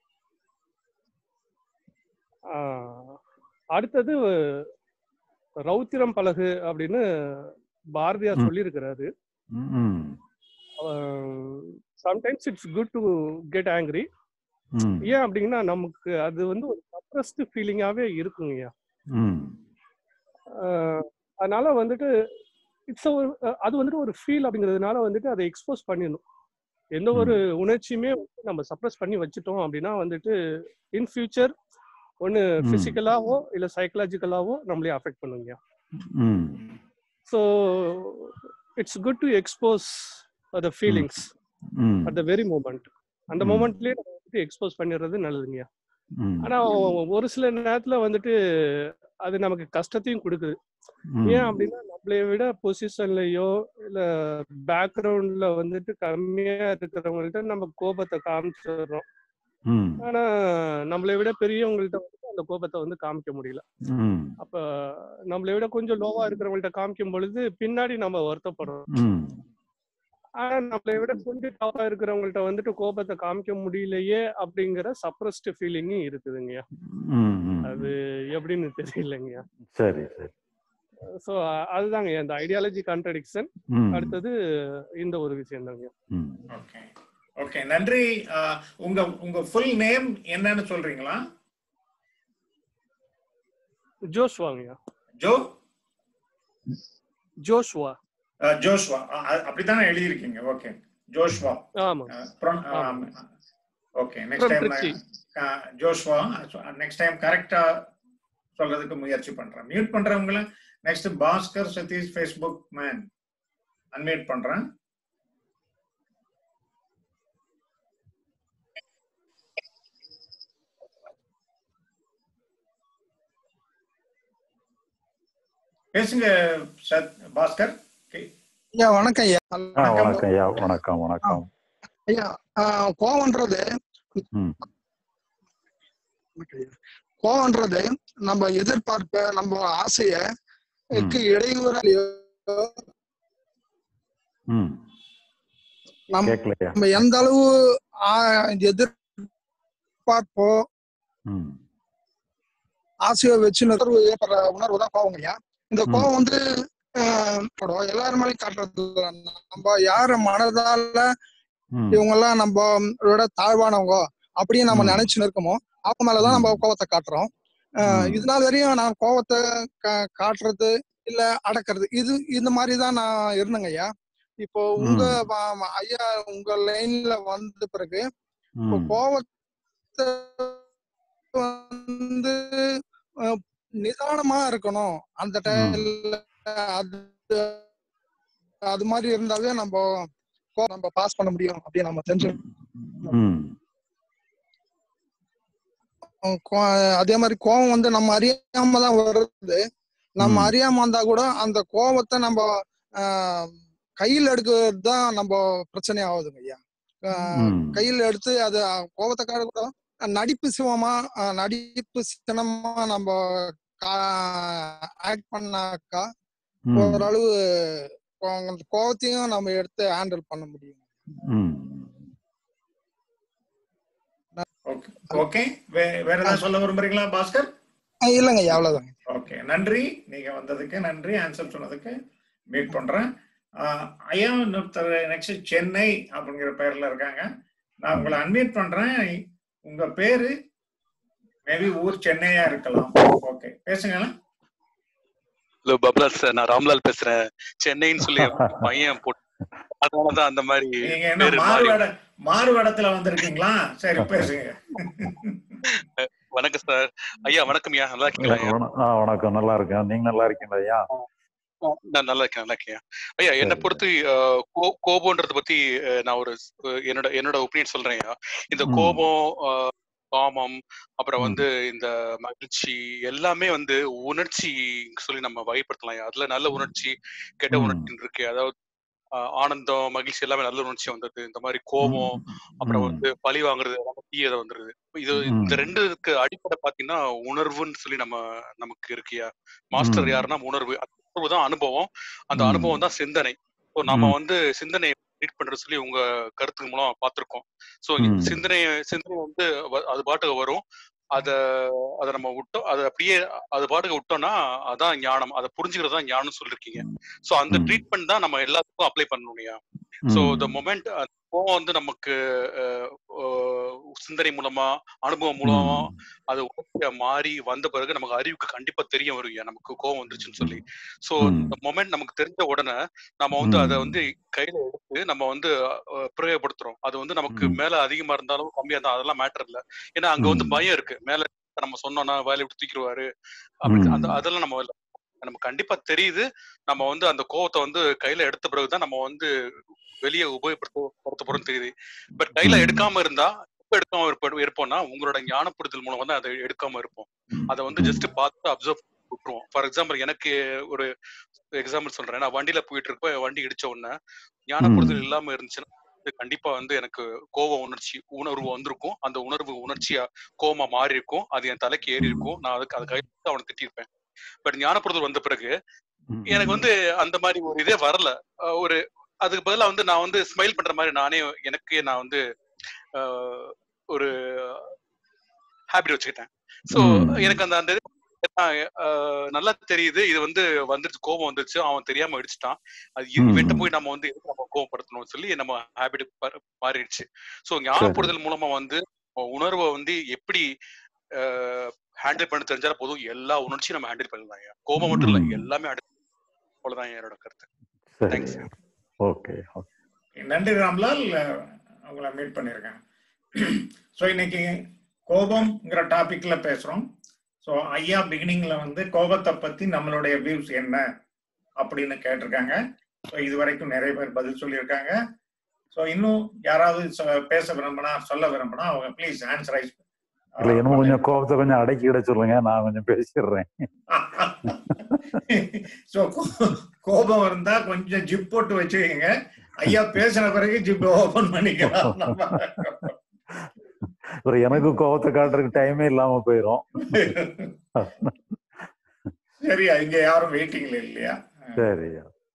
ஆஹ் அடுத்தது ரௌத்திரம் பழகு அப்படின்னு பாரதியார் ம். சொல்லியிருக்கிறாரு ம் sometimes it's good to get angry ம் ஏன் அப்படின்னா நமக்கு அது வந்து ஒரு சப்ரஸ்டு ஃபீலிங்காவே இருக்குங்கய்யா ம் ஆஹ் அதனால வந்துட்டு இட்ஸ் ஒரு அது வந்துட்டு ஒரு ஃபீல் அப்படிங்கிறதுனால வந்துட்டு அதை எக்ஸ்போஸ் பண்ணிடணும் எந்த ஒரு உணர்ச்சியுமே வந்து நம்ம சப்ரஸ் பண்ணி வச்சுட்டோம் அப்படின்னா வந்துட்டு இன் ஃபியூச்சர் ஒன்று ம். ஃபிசிக்கலாவோ இல்லை சைக்கலாஜிக்கலாவோ நம்மளே அஃபெக்ட் பண்ணுங்க ம் so it's good to expose the feelings ம் அட் த வெரி மூமெண்ட் அந்த ம். மூமெண்ட்லயே நம்ம வந்துட்டு எக்ஸ்போஸ் பண்ணிடுறது நல்லதுங்கய்யா ம் ஆனா ஒரு சில நேரத்துல வந்துட்டு அது நமக்கு கஷ்டத்தையும் கொடுக்குது ம். ஏன் அப்படின்னா நம்ம நம்மளை விட பொசிஷன்லயோ இல்ல பேக்ரவுண்ட்ல வந்துட்டு கம்மியா இருக்கிறவங்கள்ட்ட நம்ம கோபத்தை காமிச்சிடுறோம் ம் ஆனா நம்மளை விட பெரியவங்கள்ட்ட வந்து அந்த கோபத்தை வந்து காமிக்க முடியல ம் அப்ப நம்மளை விட கொஞ்சம் லோவா இருக்கிறவங்கள்ட்ட காமிக்கும் பொழுது பின்னாடி நம்ம வருத்தப்படுறோம் ம் ஆனா நம்மளை விட கொஞ்சம் டாப்பா இருக்கிறவங்கள்ட்ட வந்துட்டு கோபத்தை காமிக்க முடியலையே அப்படிங்கிற சப்ரஸ்ட் ஃபீலிங்கும் இருக்குதுங்கய்யா ம் ம் அது எப்படின்னு தெரியலங்கய்யா சரி சரி ஸோ அதுதாங்க இந்த ஐடியாலஜி கான்ட்ரடிக்ஷன் ம். அடுத்தது இந்த ஒரு விஷயம் தாங்க ம் ஓகே ஓகே நன்றி ஆஹ், உங்க உங்க ஃபுல் நேம் என்னன்னு சொல்றீங்களா ஜோஷ்வாங்கய்யா ஜோ ஜோஷ்வா அஹ், ஜோஷ்வா அஹ், அஹ், அப்படித்தானே எழுதியிருக்கீங்க ஓகே ஜோஷ்வா ஆமா okay next From time Trichy. Joshua next time கரெக்டா சொல்றதுக்கு முயற்சி பண்றேன் மியூட் பண்றவங்கள next Bhaskar Satish Facebook man unmute பண்றேன் பேசுங்க சத் பாஸ்கர் Okay. ஐயா வணக்கம் ஐயா ஆ வணக்கம் ஐயா வணக்கம் வணக்கம் ஐயா ஆஹ் கோவம்ன்றது ம் கோவம்ன்றது நம்ம எதிர்பார்ப்ப நம்ம ஆசைய க்கு இடையூறா ம் நம்ம கேட்கலையா நம்ம எந்த அளவு ஆஹ், எதிர்பார்ப்போ ம் ஆசையோ வச்சு உணர்வு ஏற்படுற உணர்வு தான் கோவம் ஐயா இந்த ம். கோவம் வந்து ஆஹ், படம் எல்லாரும் மேலயும் காட்டுறது இல்ல. நம்ம யார மனதால ம் இவங்க எல்லாம் நம்ம விட தாழ்வானவங்க அப்படின்னு நம்ம ம். நினைச்சுன்னு இருக்கோமோ அவங்க மேலதான் நம்ம கோவத்தை காட்டுறோம் ஆஹ், ம். இது நாள் வரையும் நான் கோவத்தை கா- காட்டுறது இல்ல அடக்கிறது இது இந்த மாதிரி தான் நான் இருந்தேங்க ஐயா இப்போ உங்க ம். ம- ம- ஐயா உங்க லைன்ல வந்த பிறகு இப்போ ம் கோவத்தை வந்து அஹ், நிதானமா இருக்கணும் அந்த ம் டைம்ல அது அது மாதிரி இருந்தாலே நம்ம கோ- நம்ம பாஸ் பண்ண முடியும் அப்படின்னு நம்ம தெரிஞ்சு ம் அஹ் கோ- அதே மாதிரி கோவம் வந்து நம்ம அறியாம தான் வருது நம்ம ம் அறியாம வந்தா கூட அந்த கோவத்தை நம்ம ஆஹ், கையில் எடுக்கிறது தான் நம்ம பிரச்சனை ஆகுதுங்க ஐயா ஆஹ், ம் கையில் எடுத்து அது அஹ், கோவத்தை காட்ட கூட நடிப்பு சிவமா அஹ், நடிப்பு சினமா நம்ம ஆக்ட் பண்ணாக்கா ம் ஓரளவு கோ- அந்த கோவத்தையும் நம்ம எடுத்து ஹேண்டில் பண்ண முடியும் ம் ஓகே ஓகே வே- வேற ஏதாவது சொல்ல விரும்புறீங்களா பாஸ்கர் அஹ், இல்லைங்க ஐயா அவ்வளவுதாங்க ஓகே நன்றி நீங்க வந்ததுக்கு நன்றி ஆன்சர் சொன்னதுக்கு மீட் பண்றேன் ஆஹ் ஐயா இன்னொருத்தர் நெக்ஸ்ட் சென்னை அப்படிங்கிற பேர்ல இருக்காங்க நான் உங்களை அன்மியூட் பண்றேன் உங்க பேரு மேபி ஊர் சென்னையா இருக்கலாம் ஓகே பேசுங்களேன் ஹலோ பப்ளாஸ் சார் நான் ராம்லால் பேசுறேன் சென்னைன்னு சொல்லி என் பையன் போட்டு அதனாலதான் அந்த மாதிரி நீங்க என்ன பேரு மாறி மாறுவேட மாறுவேடத்துல வந்திருக்கீங்களா சரி பேசுங்க வணக்கம் சார் ஐயா வணக்கம் ஐயா நல்லா இருக்கீங்களா ஐயா வண- ஆ வணக்கம் நல்லா இருக்கேன் நீங்க நல்லா இருக்கீங்களா ஐயா நான் நல்லா இருக்கேன் நல்லா இருக்கேன் ஐயா என்னை பொறுத்து அஹ், கோ- கோபம்ன்றத பத்தி அஹ், நான் ஒரு அஹ், என்னோட என்னோட ஒப்பீனியன் சொல்றேன் ஐயா இந்த ம். கோபம் அஹ், காமம் அப்புறம் ம். வந்து இந்த மகிழ்ச்சி எல்லாமே வந்து உணர்ச்சி சொல்லி நம்ம வகைப்படுத்தலாம் ஐயா. அதுல நல்ல உணர்ச்சி கெட்ட ம். உணர்ச்சி இருக்கு அதாவது அஹ், ஆனந்தம் மகிழ்ச்சி எல்லாமே நல்ல உணர்ச்சி வந்தது இந்த மாதிரி கோபம் அப்புறம் ம். வந்து பழி வாங்குறது எல்லாமே தீயதை வந்துருது இது இந்த ம். ரெண்டுக்கு அடிப்படை பாத்தீங்கன்னா உணர்வுன்னு சொல்லி நம்ம நமக்கு இருக்கியா மாஸ்டர் ம். யாருன்னா உணர்வு அந்த உணர்வு தான் அனுபவம் அந்த ம். அனுபவம் தான் சிந்தனை ஸோ நம்ம ம். வந்து சிந்தனை ரீட் பண்றது சொல்லி உங்க கருத்து மூலம் பார்த்திருக்கோம் ஸோ ம். சிந்தனை சிந்தனை வந்து வ- அது பாட்டுக்கு வரும் அத அத நம்ம விட்டோம் அதை அப்படியே அது பாட்டுக்கு விட்டோம்னா அதான் ஞானம் அதை புரிஞ்சுக்கிறது தான் ஞானம் சொல்லிருக்கீங்க ஸோ அந்த ம். ட்ரீட்மெண்ட் தான் நம்ம எல்லாத்துக்கும் அப்ளை பண்ணணும்யா ஸோ ம். த மொமெண்ட் கோவம் வந்து நமக்கு அஹ், அஹ், சிந்தனை மூலமா அனுபவம் மூலமா ம். அது உணர்ச்சியா மாறி வந்த பிறகு நமக்கு அறிவுக்கு கண்டிப்பா தெரிய வருங்க நமக்கு கோவம் வந்துருச்சுன்னு சொல்லி ஸோ ம். இந்த மொமெண்ட் நமக்கு தெரிஞ்ச உடனே நம்ம வந்து அதை ம். வந்து கையில எடுத்து நம்ம வந்து அஹ், பிரயோகப்படுத்துறோம் அது வந்து நமக்கு ம். மேல அதிகமா இருந்தாலும் கம்மியா இருந்தாலும் அதெல்லாம் மேட்டர் இல்ல ஏன்னா அங்க வந்து ம். பயம் இருக்கு மேல நம்ம சொன்னோம்னா வேலையை விட்டு தூக்கிடுவாரு அப்படி அந்த ம். அதெல்லாம் நம்ம இல்ல. நமக்கு கண்டிப்பா தெரியுது நம்ம வந்து அந்த கோவத்தை வந்து கையில எடுத்த பிறகுதான் நம்ம வந்து வெளியே உபயோகப்படுத்த படுத்த போறோம்னு தெரியுது பட் கையில ம். எடுக்காம இருந்தா எப்ப எடுக்காம இருப்ப இருப்போம்னா உங்களோட ஞானப்படுத்தல் மூலம் வந்து அதை எடுக்காம இருப்போம் அதை வந்து ஜஸ்ட் பார்த்து அப்சர்வ் விட்டுருவோம் ஃபார் எக்ஸாம்பிள் எனக்கு ஒரு எக்ஸாம்பிள் சொல்றேன் நான் வண்டியில போயிட்டு இருப்பேன் என் வண்டி இடிச்ச உடனே ஞானப்படுதல் ம் இல்லாம இருந்துச்சுன்னா அது கண்டிப்பா வந்து எனக்கு கோப உணர்ச்சி உணர்வு வந்திருக்கும் அந்த உணர்வு உணர்ச்சியா கோவமா மாறி இருக்கும் அது என் தலைக்கு ஏறி இருக்கும் நான் அதுக்கு அதுக்காக அவனை திட்டிருப்பேன் பட் ஞானப்படுதல் வந்த பிறகு ம் எனக்கு ம் வந்து அந்த மாதிரி ஒரு இதே வரல அஹ் ஒரு அதுக்கு பதிலா வந்து நான் வந்து ஸ்மைல் பண்ற மாதிரி நானே எனக்கு நான் வந்து அஹ், ஒரு ஹாபிட் வச்சுக்கிட்டேன் ஸோ ம் எனக்கு அந்த அந்த இது அஹ், நல்லா தெரியுது இது வந்து வந்துருச்சு கோபம் வந்துருச்சு அவன் தெரியாம அடிச்சிட்டான் அது ம் இவன்ட்ட ம் போய் நம்ம வந்து எதுக்கு நம்ம கோபப்படுத்தணும்னு சொல்லி நம்ம ஹாபிட் மாறிடுச்சு ஸோ சரி ஞானப்படுதல் மூலமா வந்து உணர்வை வந்து எப்படி ஹேண்டில் பண்ண தெரிஞ்சாலும் போதும் எல்லா உணர்ச்சியும் நம்ம ஹேண்டில் பண்ணலாம் கோபம் மட்டும் இல்ல ம் எல்லாமே handle அவ்வளவுதான் என்னோட கருத்து சரி தேங்க்ஸ் ஓகே ஓகே நன்றி ராம்லால் உங்களை மீட் பண்ணியிருக்கேன் ஸோ இன்னைக்கு கோபம்ங்கிற டாபிக்ல பேசுறோம் ஸோ ஐயா பிகினிங்ல வந்து கோபத்தை பத்தி நம்மளுடைய வியூஸ் என்ன அப்படின்னு கேட்டிருக்காங்க ஸோ இது வரைக்கும் நிறைய பேர் பதில் சொல்லியிருக்காங்க ஸோ இன்னும் யாராவது சொ- பேச விரும்பினா சொல்ல விரும்பினா அவங்க ப்ளீஸ் ஹேண்ட்ஸ் ரைஸ் இல்ல இன்னும் கொஞ்சம் கோபத்தை கொஞ்சம் அடக்கிட சொல்லுங்க நான் கொஞ்சம் பேசிடுறேன் ஸோ கோபம் இருந்தா கொஞ்சம் ஜிப் போட்டு வச்சுக்கோங்க ஐயா பேசின பிறகு ஜிப் ஓபன் பண்ணிக்கலாம் நம்ம ஒரு எனக்கு கோபத்தை காட்டுறதுக்கு டைமே இல்லாம போயிரும் சரியா இங்க யாரும் வெயிட்டிங்ல இல்லையா சரி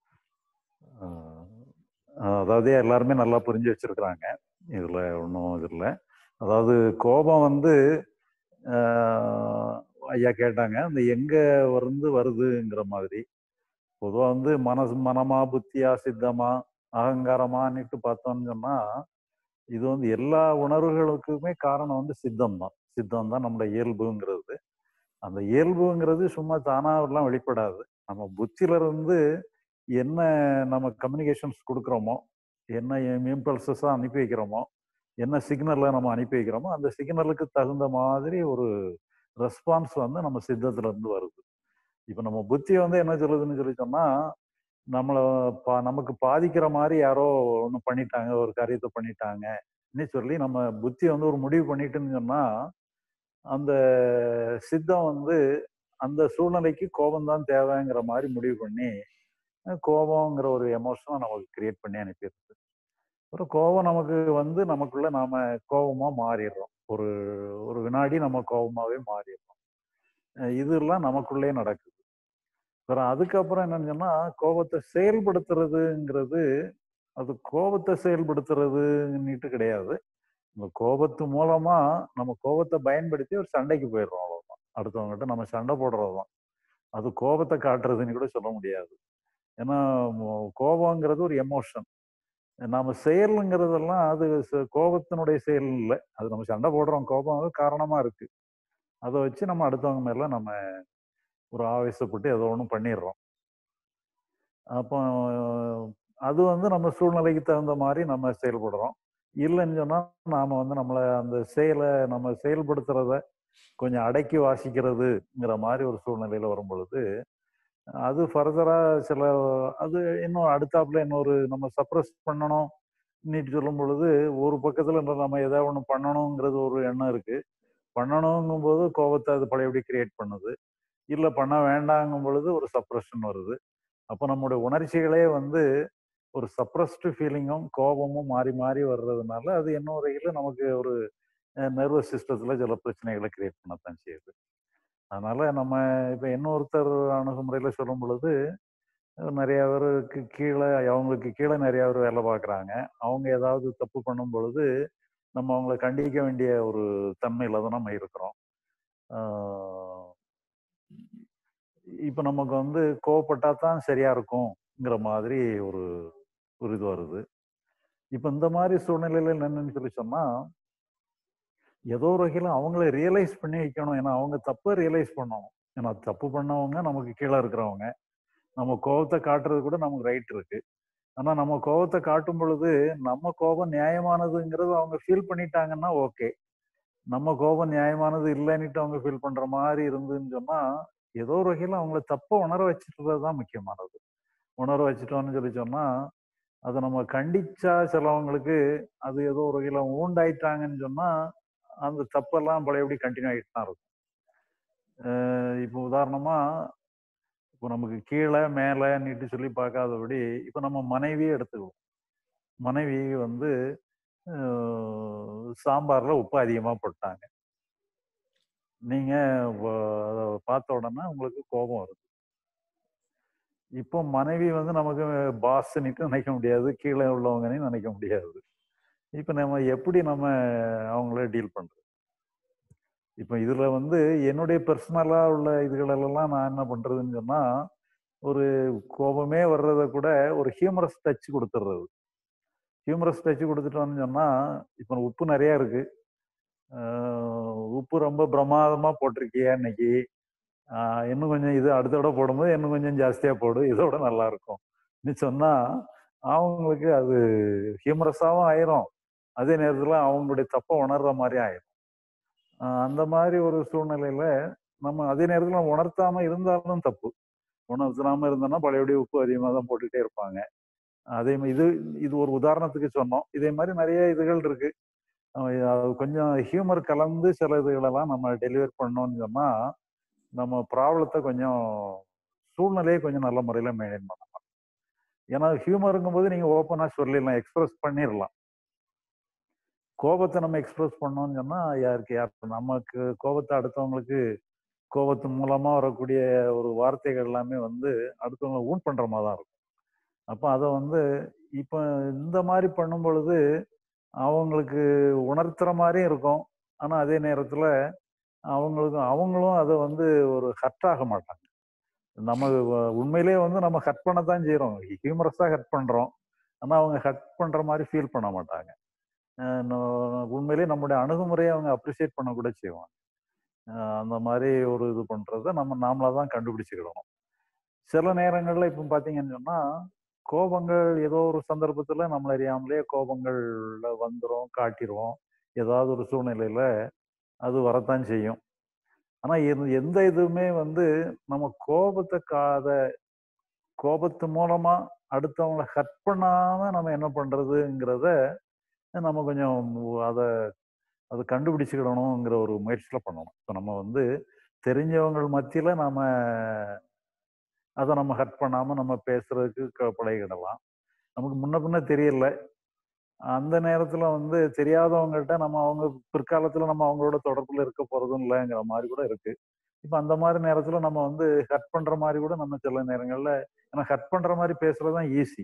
ஆஹ் அதாவது எல்லாருமே நல்லா புரிஞ்சு வச்சிருக்கிறாங்க இதுல ஒன்றும் இது இல்லை அதாவது கோபம் வந்து ஆஹ் ஐயா கேட்டாங்க அந்த எங்க வந்து வருதுங்கிற மாதிரி பொதுவா வந்து மனசு மனமா புத்தியா சித்தமா அகங்காரமான்னுட்டு பார்த்தோம்னு சொன்னா இது வந்து எல்லா உணர்வுகளுக்குமே காரணம் வந்து சித்தம் தான் சித்தம் தான் நம்மளோட இயல்புங்கிறது அந்த இயல்புங்கிறது சும்மா தானா எல்லாம் வெளிப்படாது நம்ம புத்தியில இருந்து என்ன நம்ம கம்யூனிகேஷன்ஸ் கொடுக்குறோமோ என்ன இம்பல்சஸாக அனுப்பி வைக்கிறோமோ என்ன சிக்னலை நம்ம அனுப்பி வைக்கிறோமோ அந்த சிக்னலுக்கு தகுந்த மாதிரி ஒரு ரெஸ்பான்ஸ் வந்து நம்ம சித்தத்துல இருந்து வருது இப்போ நம்ம புத்தி வந்து என்ன சொல்லுதுன்னு சொல்லி சொன்னா நம்மளை பா நமக்கு பாதிக்கிற மாதிரி யாரோ ஒன்று பண்ணிட்டாங்க ஒரு காரியத்தை பண்ணிட்டாங்க சொல்லி நம்ம புத்தி வந்து ஒரு முடிவு பண்ணிட்டுன்னு சொன்னா அந்த சித்தம் வந்து அந்த சூழ்நிலைக்கு கோபம் தான் தேவைங்கிற மாதிரி முடிவு பண்ணி கோபங்கிற ஒரு எமோஷனை நமக்கு கிரியேட் பண்ணி அனுப்பிடுது ஒரு கோபம் நமக்கு வந்து நமக்குள்ள நாம கோபமா மாறிடுறோம் ஒரு ஒரு வினாடி நம்ம கோபமாவே மாறிடுறோம் அஹ் இதெல்லாம் நமக்குள்ளே நடக்குது அப்புறம் அதுக்கப்புறம் என்னன்னு சொன்னா கோபத்தை செயல்படுத்துறதுங்கிறது அது கோபத்தை செயல்படுத்துறதுன்னுட்டு கிடையாது இந்த கோபத்து மூலமா நம்ம கோபத்தை பயன்படுத்தி ஒரு சண்டைக்கு போயிடுறோம் அவ்வளவுதான் அடுத்தவங்ககிட்ட நம்ம சண்டை போடுறது தான் அது கோபத்தை காட்டுறதுன்னு கூட சொல்ல முடியாது ஏன்னா மோ- கோபங்கிறது ஒரு எமோஷன் நாம செயலுங்கிறதெல்லாம் அது ச- கோபத்தினுடைய செயல் இல்லை அது நம்ம சண்டை போடுறோம் கோபம் அது காரணமா இருக்கு அதை வச்சு நம்ம அடுத்தவங்க மேல நம்ம ஒரு ஆவேசப்பட்டு ஏதோ ஒன்று பண்ணிடுறோம் அப்போ அது வந்து நம்ம சூழ்நிலைக்கு தகுந்த மாதிரி நம்ம செயல்படுறோம் இல்லைன்னு சொன்னா நாம வந்து நம்மளை அந்த செயலை நம்ம செயல்படுத்துறத கொஞ்சம் அடக்கி வாசிக்கிறதுங்கிற மாதிரி ஒரு சூழ்நிலையில வரும் பொழுது அது ஃபர்தரா சில அது இன்னும் அடுத்தாப்புல இன்னொரு நம்ம சப்ரஸ் பண்ணணும் நீட்டு சொல்லும் பொழுது ஒரு பக்கத்துல நம்ம ஏதாவது ஒண்ணு பண்ணணுங்கிறது ஒரு எண்ணம் இருக்கு பண்ணணுங்கும் போது கோபத்தை அது பழையபடி கிரியேட் பண்ணுது இல்ல பண்ண வேண்டாங்கும் பொழுது ஒரு சப்ரஷன் வருது அப்போ நம்முடைய உணர்ச்சிகளே வந்து ஒரு சப்ரஸ்டு ஃபீலிங்கும் கோபமும் மாறி மாறி வர்றதுனால அது என்ன வகையில் நமக்கு ஒரு நர்வஸ் சிஸ்டத்துல சில பிரச்சனைகளை கிரியேட் பண்ணத்தான் செய்யுது அதனால நம்ம இப்போ இன்னொருத்தர் அணுகுமுறையில சொல்லும் பொழுது நிறைய பேருக்கு கீழே அவங்களுக்கு கீழே நிறைய பேர் வேலை பார்க்குறாங்க அவங்க ஏதாவது தப்பு பண்ணும் பொழுது நம்ம அவங்கள கண்டிக்க வேண்டிய ஒரு தன்மையில தான் நம்ம இருக்கிறோம் ஆஹ் இப்போ நமக்கு வந்து கோவப்பட்டா தான் சரியா இருக்கும்ங்கிற மாதிரி ஒரு ஒரு இது வருது இப்போ இந்த மாதிரி சூழ்நிலையில என்னன்னு சொல்லி சொன்னா ஏதோ ஒரு வகையில் அவங்கள ரியலைஸ் பண்ணி வைக்கணும் ஏன்னா அவங்க தப்பை ரியலைஸ் பண்ணணும் ஏன்னா தப்பு பண்ணவங்க நமக்கு கீழே இருக்கிறவங்க நம்ம கோபத்தை காட்டுறது கூட நமக்கு ரைட் இருக்கு ஆனா நம்ம கோபத்தை காட்டும் பொழுது நம்ம கோபம் நியாயமானதுங்கிறது அவங்க ஃபீல் பண்ணிட்டாங்கன்னா ஓகே நம்ம கோபம் நியாயமானது இல்லைன்னுட்டு அவங்க ஃபீல் பண்ற மாதிரி இருந்துன்னு சொன்னா ஏதோ ஒரு வகையில் அவங்கள தப்ப உணர வச்சுட்டு தான் முக்கியமானது உணர வச்சுட்டோம்னு சொல்லி சொன்னா அதை நம்ம கண்டிச்சா சிலவங்களுக்கு அது ஏதோ ஒரு வகையில் ஊண்டாயிட்டாங்கன்னு சொன்னா அந்த தப்பெல்லாம் பழையபடி கண்டினியூ ஆகிட்டு தான் இருக்கும் இப்போ உதாரணமா இப்போ நமக்கு கீழே மேலே நீட்டு சொல்லி பார்க்காதபடி இப்போ நம்ம மனைவியே எடுத்துக்குவோம் மனைவி வந்து அஹ், சாம்பார்ல உப்பு அதிகமாக போட்டாங்க நீங்க வ- அதை பார்த்த உடனே உங்களுக்கு கோபம் வருது இப்போ மனைவி வந்து நமக்கு பாஸ் நினைக்க முடியாது கீழே உள்ளவங்கன்னு நினைக்க முடியாது இப்போ நம்ம எப்படி நம்ம அவங்கள டீல் பண்றது இப்போ இதுல வந்து என்னுடைய பர்சனலா உள்ள இதுகளெல்லாம் நான் என்ன பண்றதுன்னு சொன்னா ஒரு கோபமே வர்றத கூட ஒரு ஹியூமரஸ் டச் கொடுத்துட்றது ஹியூமரஸ் டச் கொடுத்துட்டோம்னு சொன்னா இப்போ உப்பு நிறைய இருக்கு ஆஹ் உப்பு ரொம்ப பிரமாதமா போட்டிருக்கியா இன்னைக்கு ஆஹ் இன்னும் கொஞ்சம் இது அடுத்த தடவை போடும்போது இன்னும் கொஞ்சம் ஜாஸ்தியா போடு இதோட நல்லா இருக்கும் நீ சொன்னா அவங்களுக்கு அது ஹியூமரஸாவும் ஆயிரும் அதே நேரத்துல அவங்களுடைய தப்பை உணர்ற மாதிரி ஆயிரும் ஆஹ் அந்த மாதிரி ஒரு சூழ்நிலையில நம்ம அதே நேரத்துல நம்ம உணர்த்தாம இருந்தாலும் தப்பு உணர்த்தாம இருந்தோம்னா பழையபடி உப்பு அதிகமாக தான் போட்டுட்டே இருப்பாங்க அதே மாதிரி இது இது ஒரு உதாரணத்துக்கு சொன்னோம் இதே மாதிரி நிறைய இதுகள் இருக்கு அஹ் அது கொஞ்சம் ஹியூமர் கலந்து சில இதுகளெல்லாம் நம்ம டெலிவர் பண்ணோம்னு சொன்னா நம்ம ப்ராப்ளத்தை கொஞ்சம் சூழ்நிலையை கொஞ்சம் நல்ல முறையில் மெயின்டைன் பண்ணலாம் ஏன்னா ஹியூமருங்கும் போது நீங்க ஓப்பனா சொல்லிடலாம் எக்ஸ்பிரஸ் பண்ணிடலாம் கோபத்தை நம்ம எக்ஸ்பிரஸ் பண்ணோம்னு சொன்னா யாருக்கு யார் நமக்கு கோபத்தை அடுத்தவங்களுக்கு கோபத்து மூலமா வரக்கூடிய ஒரு வார்த்தைகள் எல்லாமே வந்து அடுத்தவங்களை ஊன் பண்ற மாதிரி தான் இருக்கும் அப்போ அதை வந்து இப்போ இந்த மாதிரி பண்ணும் பொழுது அவங்களுக்கு உணர்த்துற மாதிரியும் இருக்கும் ஆனா அதே நேரத்துல அவங்களுக்கு அவங்களும் அதை வந்து ஒரு ஹர்ட் ஆக மாட்டாங்க நம்ம வ- உண்மையிலேயே வந்து நம்ம ஹர்ட் பண்ணத்தான் செய்யறோம் ஹியூமரஸா ஹர்ட் பண்றோம் ஆனா அவங்க ஹர்ட் பண்ற மாதிரி ஃபீல் பண்ண மாட்டாங்க அஹ் நோ- உண்மையிலேயே நம்முடைய அணுகுமுறையை அவங்க அப்ரிசியேட் பண்ண கூட செய்வாங்க அஹ் அந்த மாதிரி ஒரு இது பண்றத நம்ம நாமளா தான் கண்டுபிடிச்சுக்கிடணும் சில நேரங்கள்ல இப்போ பாத்தீங்கன்னு சொன்னா கோபங்கள் ஏதோ ஒரு சந்தர்ப்பத்துல நம்மள அறியாமலே கோபங்கள்ல வந்துரும் காட்டிடுவோம் ஏதாவது ஒரு சூழ்நிலையில அது வரத்தான் செய்யும் ஆனா எந்த- எந்த இதுவுமே வந்து நம்ம கோபத்தை காத கோபத்து மூலமா அடுத்தவங்கள ஹர்ட் பண்ணாம நம்ம என்ன பண்றதுங்கிறத நம்ம கொஞ்சம் அதை அதை கண்டுபிடிச்சுக்கிடணுங்கிற ஒரு முயற்சியில பண்ணணும் இப்போ நம்ம வந்து தெரிஞ்சவங்க மத்தியில நாம அதை நம்ம ஹர்ட் பண்ணாம நம்ம பேசுறதுக்கு க- பழகிடலாம் நமக்கு முன்ன பின்ன தெரியல அந்த நேரத்துல வந்து தெரியாதவங்கள்ட்ட நம்ம அவங்க பிற்காலத்துல நம்ம அவங்களோட தொடர்புல இருக்க போறதும் இல்லைங்கிற மாதிரி கூட இருக்கு இப்ப அந்த மாதிரி நேரத்துல நம்ம வந்து ஹர்ட் பண்ற மாதிரி கூட நம்ம சில நேரங்கள்ல ஏன்னா ஹர்ட் பண்ற மாதிரி பேசுறதுதான் ஈஸி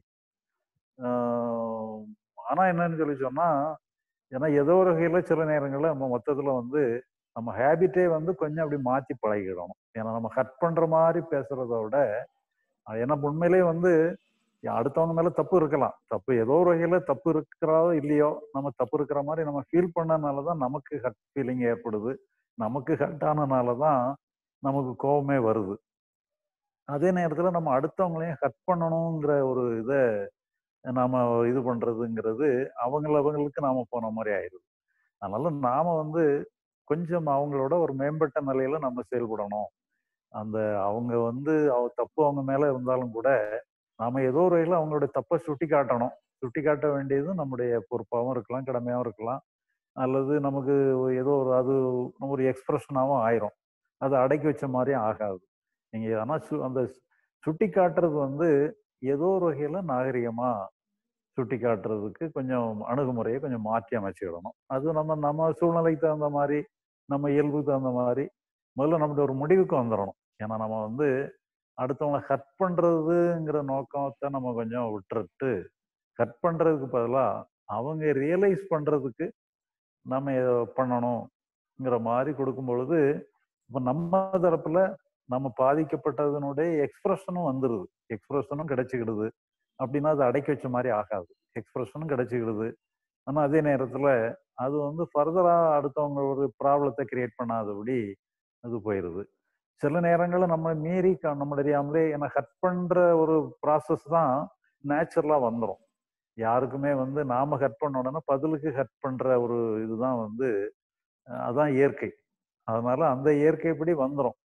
ஆனா என்னன்னு சொல்லி சொன்னா ஏன்னா ஏதோ ஒரு வகையில சில நேரங்கள்ல நம்ம மொத்தத்துல வந்து நம்ம ஹேபிட்டே வந்து கொஞ்சம் அப்படி மாத்தி பழகிடணும் ஏன்னா நம்ம ஹர்ட் பண்ற மாதிரி பேசுறத விட அஹ் ஏன்னா உண்மையிலேயே வந்து அடுத்தவங்க மேல தப்பு இருக்கலாம் தப்பு ஏதோ ஒரு வகையில தப்பு இருக்கிறதோ இல்லையோ நம்ம தப்பு இருக்கிற மாதிரி நம்ம ஃபீல் பண்ணனால தான் நமக்கு ஹர்ட் ஃபீலிங் ஏற்படுது நமக்கு ஹர்ட் ஆனனால தான் நமக்கு கோபமே வருது அதே நேரத்துல நம்ம அடுத்தவங்களையும் ஹர்ட் பண்ணணுங்கிற ஒரு இதை நாம இது பண்றதுங்கிறது அவங்கள அவங்களுக்கு நாம போன மாதிரி ஆயிடுது அதனால நாம வந்து கொஞ்சம் அவங்களோட ஒரு மேம்பட்ட நிலையில நம்ம செயல்படணும் அந்த அவங்க வந்து அவ தப்பு அவங்க மேல இருந்தாலும் கூட நாம ஏதோ ஒரு வகையில அவங்களுடைய தப்பை சுட்டி காட்டணும் சுட்டி காட்ட வேண்டியது நம்முடைய பொறுப்பாகவும் இருக்கலாம் கடமையாகவும் இருக்கலாம் அல்லது நமக்கு ஏதோ ஒரு அது ஒரு எக்ஸ்பிரஷனாகவும் ஆயிரும் அதை அடக்கி வச்ச மாதிரியும் ஆகாது நீங்க ஆனால் சு அந்த சுட்டி காட்டுறது வந்து ஏதோ ஒரு வகையில நாகரிகமா சுட்டி காட்டுறதுக்கு கொஞ்சம் அணுகுமுறையை கொஞ்சம் மாற்றி அமைச்சுக்கிடணும் அது நம்ம நம்ம சூழ்நிலைக்கு தகுந்த மாதிரி நம்ம இயல்புக்கு தகுந்த மாதிரி முதல்ல நம்மளுடைய ஒரு முடிவுக்கு வந்துடணும் ஏன்னா நம்ம வந்து அடுத்தவங்களை ஹர்ட் பண்றதுங்கிற நோக்கத்தை நம்ம கொஞ்சம் விட்டுட்டு ஹர்ட் பண்றதுக்கு பதிலாக அவங்க ரியலைஸ் பண்றதுக்கு நம்ம இதை பண்ணணுங்கிற மாதிரி கொடுக்கும் பொழுது இப்போ நம்ம தரப்புல நம்ம பாதிக்கப்பட்டதனுடைய எக்ஸ்பிரஷனும் வந்துடுது எக்ஸ்பிரஷனும் கிடைச்சிக்கிடுது அப்படின்னா அது அடக்கி வச்ச மாதிரி ஆகாது எக்ஸ்பிரஷனும் கிடைச்சிக்கிடுது ஆனால் அதே நேரத்தில் அது வந்து ஃபர்தராக அடுத்தவங்க ஒரு ப்ராப்ளத்தை கிரியேட் பண்ணாதபடி அது போயிடுது சில நேரங்களில் நம்ம மீறி க- நம்ம அறியாமலே ஏன்னா ஹர்ட் பண்ணுற ஒரு ப்ராசஸ் தான் நேச்சுரலாக வந்துடும் யாருக்குமே வந்து நாம ஹர்ட் பண்ண உடனே பதிலுக்கு ஹர்ட் பண்ணுற ஒரு இதுதான் வந்து அஹ், அதான் இயற்கை அதனால அந்த இயற்கைப்படி வந்துடும்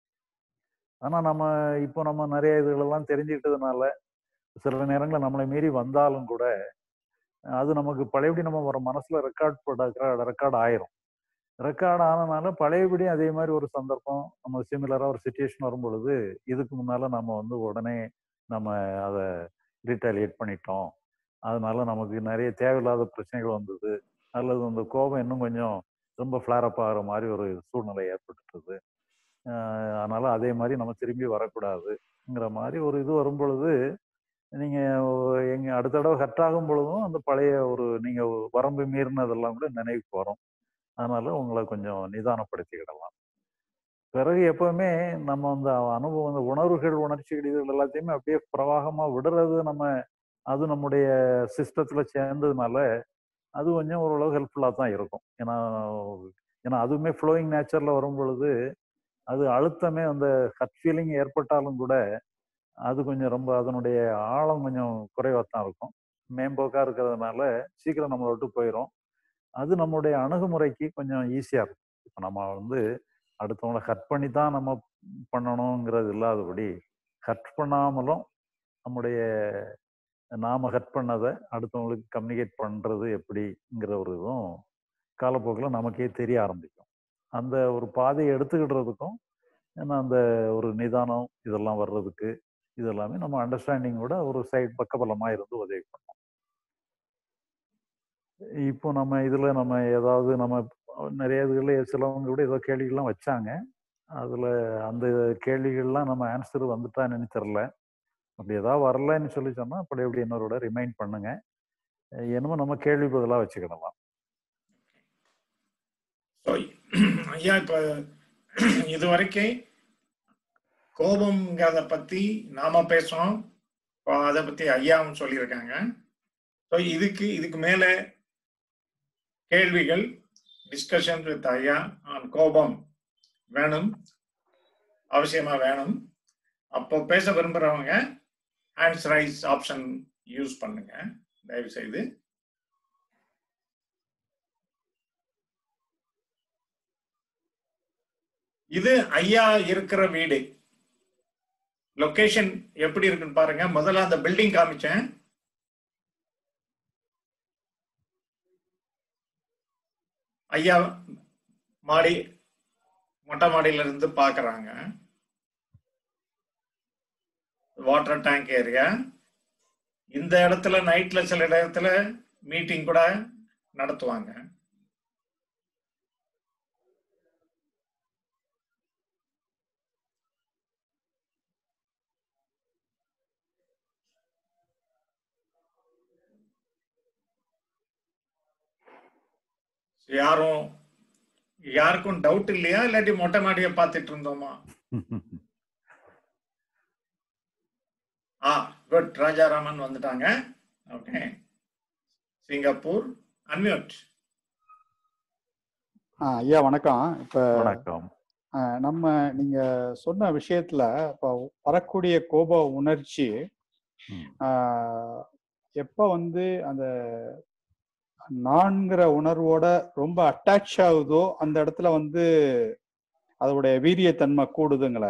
ஆனா நம்ம இப்போ நம்ம நிறைய இதுகளெல்லாம் தெரிஞ்சுக்கிட்டதுனால சில நேரங்களில் நம்மளை மீறி வந்தாலும் கூட அது நமக்கு பழையபடி நம்ம ஒரு மனசுல ரெக்கார்ட் ரெக்கார்ட் ஆயிரும் ரெக்கார்ட் ஆனனால பழையபடியும் அதே மாதிரி ஒரு சந்தர்ப்பம் நம்ம சிமிலராக ஒரு சுச்சுவேஷன் வரும் பொழுது இதுக்கு முன்னால நம்ம வந்து உடனே நம்ம அதை ரீட்டாலியேட் பண்ணிட்டோம் அதனால நமக்கு நிறைய தேவையில்லாத பிரச்சனைகள் வந்தது அல்லது அந்த கோபம் இன்னும் கொஞ்சம் ரொம்ப ஃப்ளாரப் ஆகிற மாதிரி ஒரு சூழ்நிலை ஏற்பட்டுருது அதனால அதே மாதிரி நம்ம திரும்பி வரக்கூடாதுங்கிற மாதிரி ஒரு இது வரும் பொழுது நீங்க எங்க அடுத்த தடவை ஹர்ட் ஆகும் பொழுதும் அந்த பழைய ஒரு நீங்க வரம்பு மீறினதெல்லாம் கூட நினைவுக்கு வரும் அதனால உங்களை கொஞ்சம் நிதானப்படுத்திக்கிடலாம் பிறகு எப்பவுமே நம்ம அந்த அனுபவம் அந்த உணர்வுகள் உணர்ச்சிகள் இது எல்லாத்தையுமே அப்படியே பிரவாகமா விடுறது நம்ம அது நம்முடைய சிஸ்டத்துல சேர்ந்ததுனால அது கொஞ்சம் ஓரளவு ஹெல்ப்ஃபுல்லாக தான் இருக்கும் ஏன்னா ஏன்னா அதுவுமே ஃப்ளோயிங் நேச்சர்ல வரும் பொழுது அது அழுத்தமே அந்த ஹட் ஃபீலிங் ஏற்பட்டாலும் கூட அது கொஞ்சம் ரொம்ப அதனுடைய ஆழம் கொஞ்சம் குறைவாக தான் இருக்கும் மேம்போக்காக இருக்கிறதுனால சீக்கிரம் நம்மளை விட்டு போயிடும் அது நம்மளுடைய அணுகுமுறைக்கு கொஞ்சம் ஈஸியாக இருக்கும் இப்போ நம்ம வந்து அடுத்தவங்களை கட் பண்ணி தான் நம்ம பண்ணணுங்கிறது இல்லாதபடி கட் பண்ணாமலும் நம்முடைய நாம கட் பண்ணதை அடுத்தவங்களுக்கு கம்யூனிகேட் பண்ணுறது எப்படிங்கிற ஒரு இதுவும் காலப்போக்கில் நமக்கே தெரிய ஆரம்பிக்கும் அந்த ஒரு பாதையை எடுத்துக்கிடுறதுக்கும் ஏன்னா அந்த ஒரு நிதானம் இதெல்லாம் வர்றதுக்கு இதெல்லாமே நம்ம அண்டர்ஸ்டாண்டிங்கோட ஒரு சைட் பக்கபலமாக இருந்து உதவி பண்ணோம் இப்போ நம்ம இதில் நம்ம ஏதாவது நம்ம நிறைய இதுகளில் சிலவங்க கூட ஏதோ கேள்விகள்லாம் வச்சாங்க அதில் அந்த கேள்விகள்லாம் நம்ம ஆன்சர் வந்துட்டான்னு தெரில அப்படி ஏதாவது வரலன்னு சொல்லி சொன்னால் அப்படி எப்படி இன்னொருட ரிமைண்ட் பண்ணுங்க என்னமோ நம்ம கேள்வி பதிலாக வச்சுக்கிடலாம் ஐயா இப்போ இது வரைக்கும் கோபம்ங்கிறத பத்தி நாம பேசுறோம் அதை பத்தி ஐயாவும் சொல்லியிருக்காங்க ஸோ இதுக்கு இதுக்கு மேல கேள்விகள் டிஸ்கஷன் வித் ஐயா ஆன் கோபம் வேணும் அவசியமா வேணும் அப்போ பேச விரும்புறவங்க ஹேண்ட்ஸ் ரைஸ் ஆப்ஷன் யூஸ் பண்ணுங்க தயவு செய்து இது ஐயா இருக்கிற வீடு லொகேஷன் எப்படி இருக்குன்னு பாருங்க முதல்ல அந்த பில்டிங் காமிச்சேன் ஐயா மாடி மொட்டை மாடியில இருந்து பாக்குறாங்க வாட்டர் டேங்க் ஏரியா இந்த இடத்துல நைட்ல சில இடத்துல மீட்டிங் கூட நடத்துவாங்க யாரும் யாருக்கும் டவுட் இல்லையா இல்லாட்டி மொட்டை மாடியை பார்த்துட்டு இருந்தோமா ஆ குட் ராஜாராமன் வந்துட்டாங்க ஓகே சிங்கப்பூர் அன்மியூட் ஆ ஐயா வணக்கம் இப்ப வணக்கம் நம்ம நீங்க சொன்ன விஷயத்துல இப்போ வரக்கூடிய கோப உணர்ச்சி எப்ப வந்து அந்த நான்கிற உணர்வோட ரொம்ப அட்டாச் ஆகுதோ அந்த இடத்துல வந்து அதோடைய வீரியத்தன்மை கூடுதுங்களே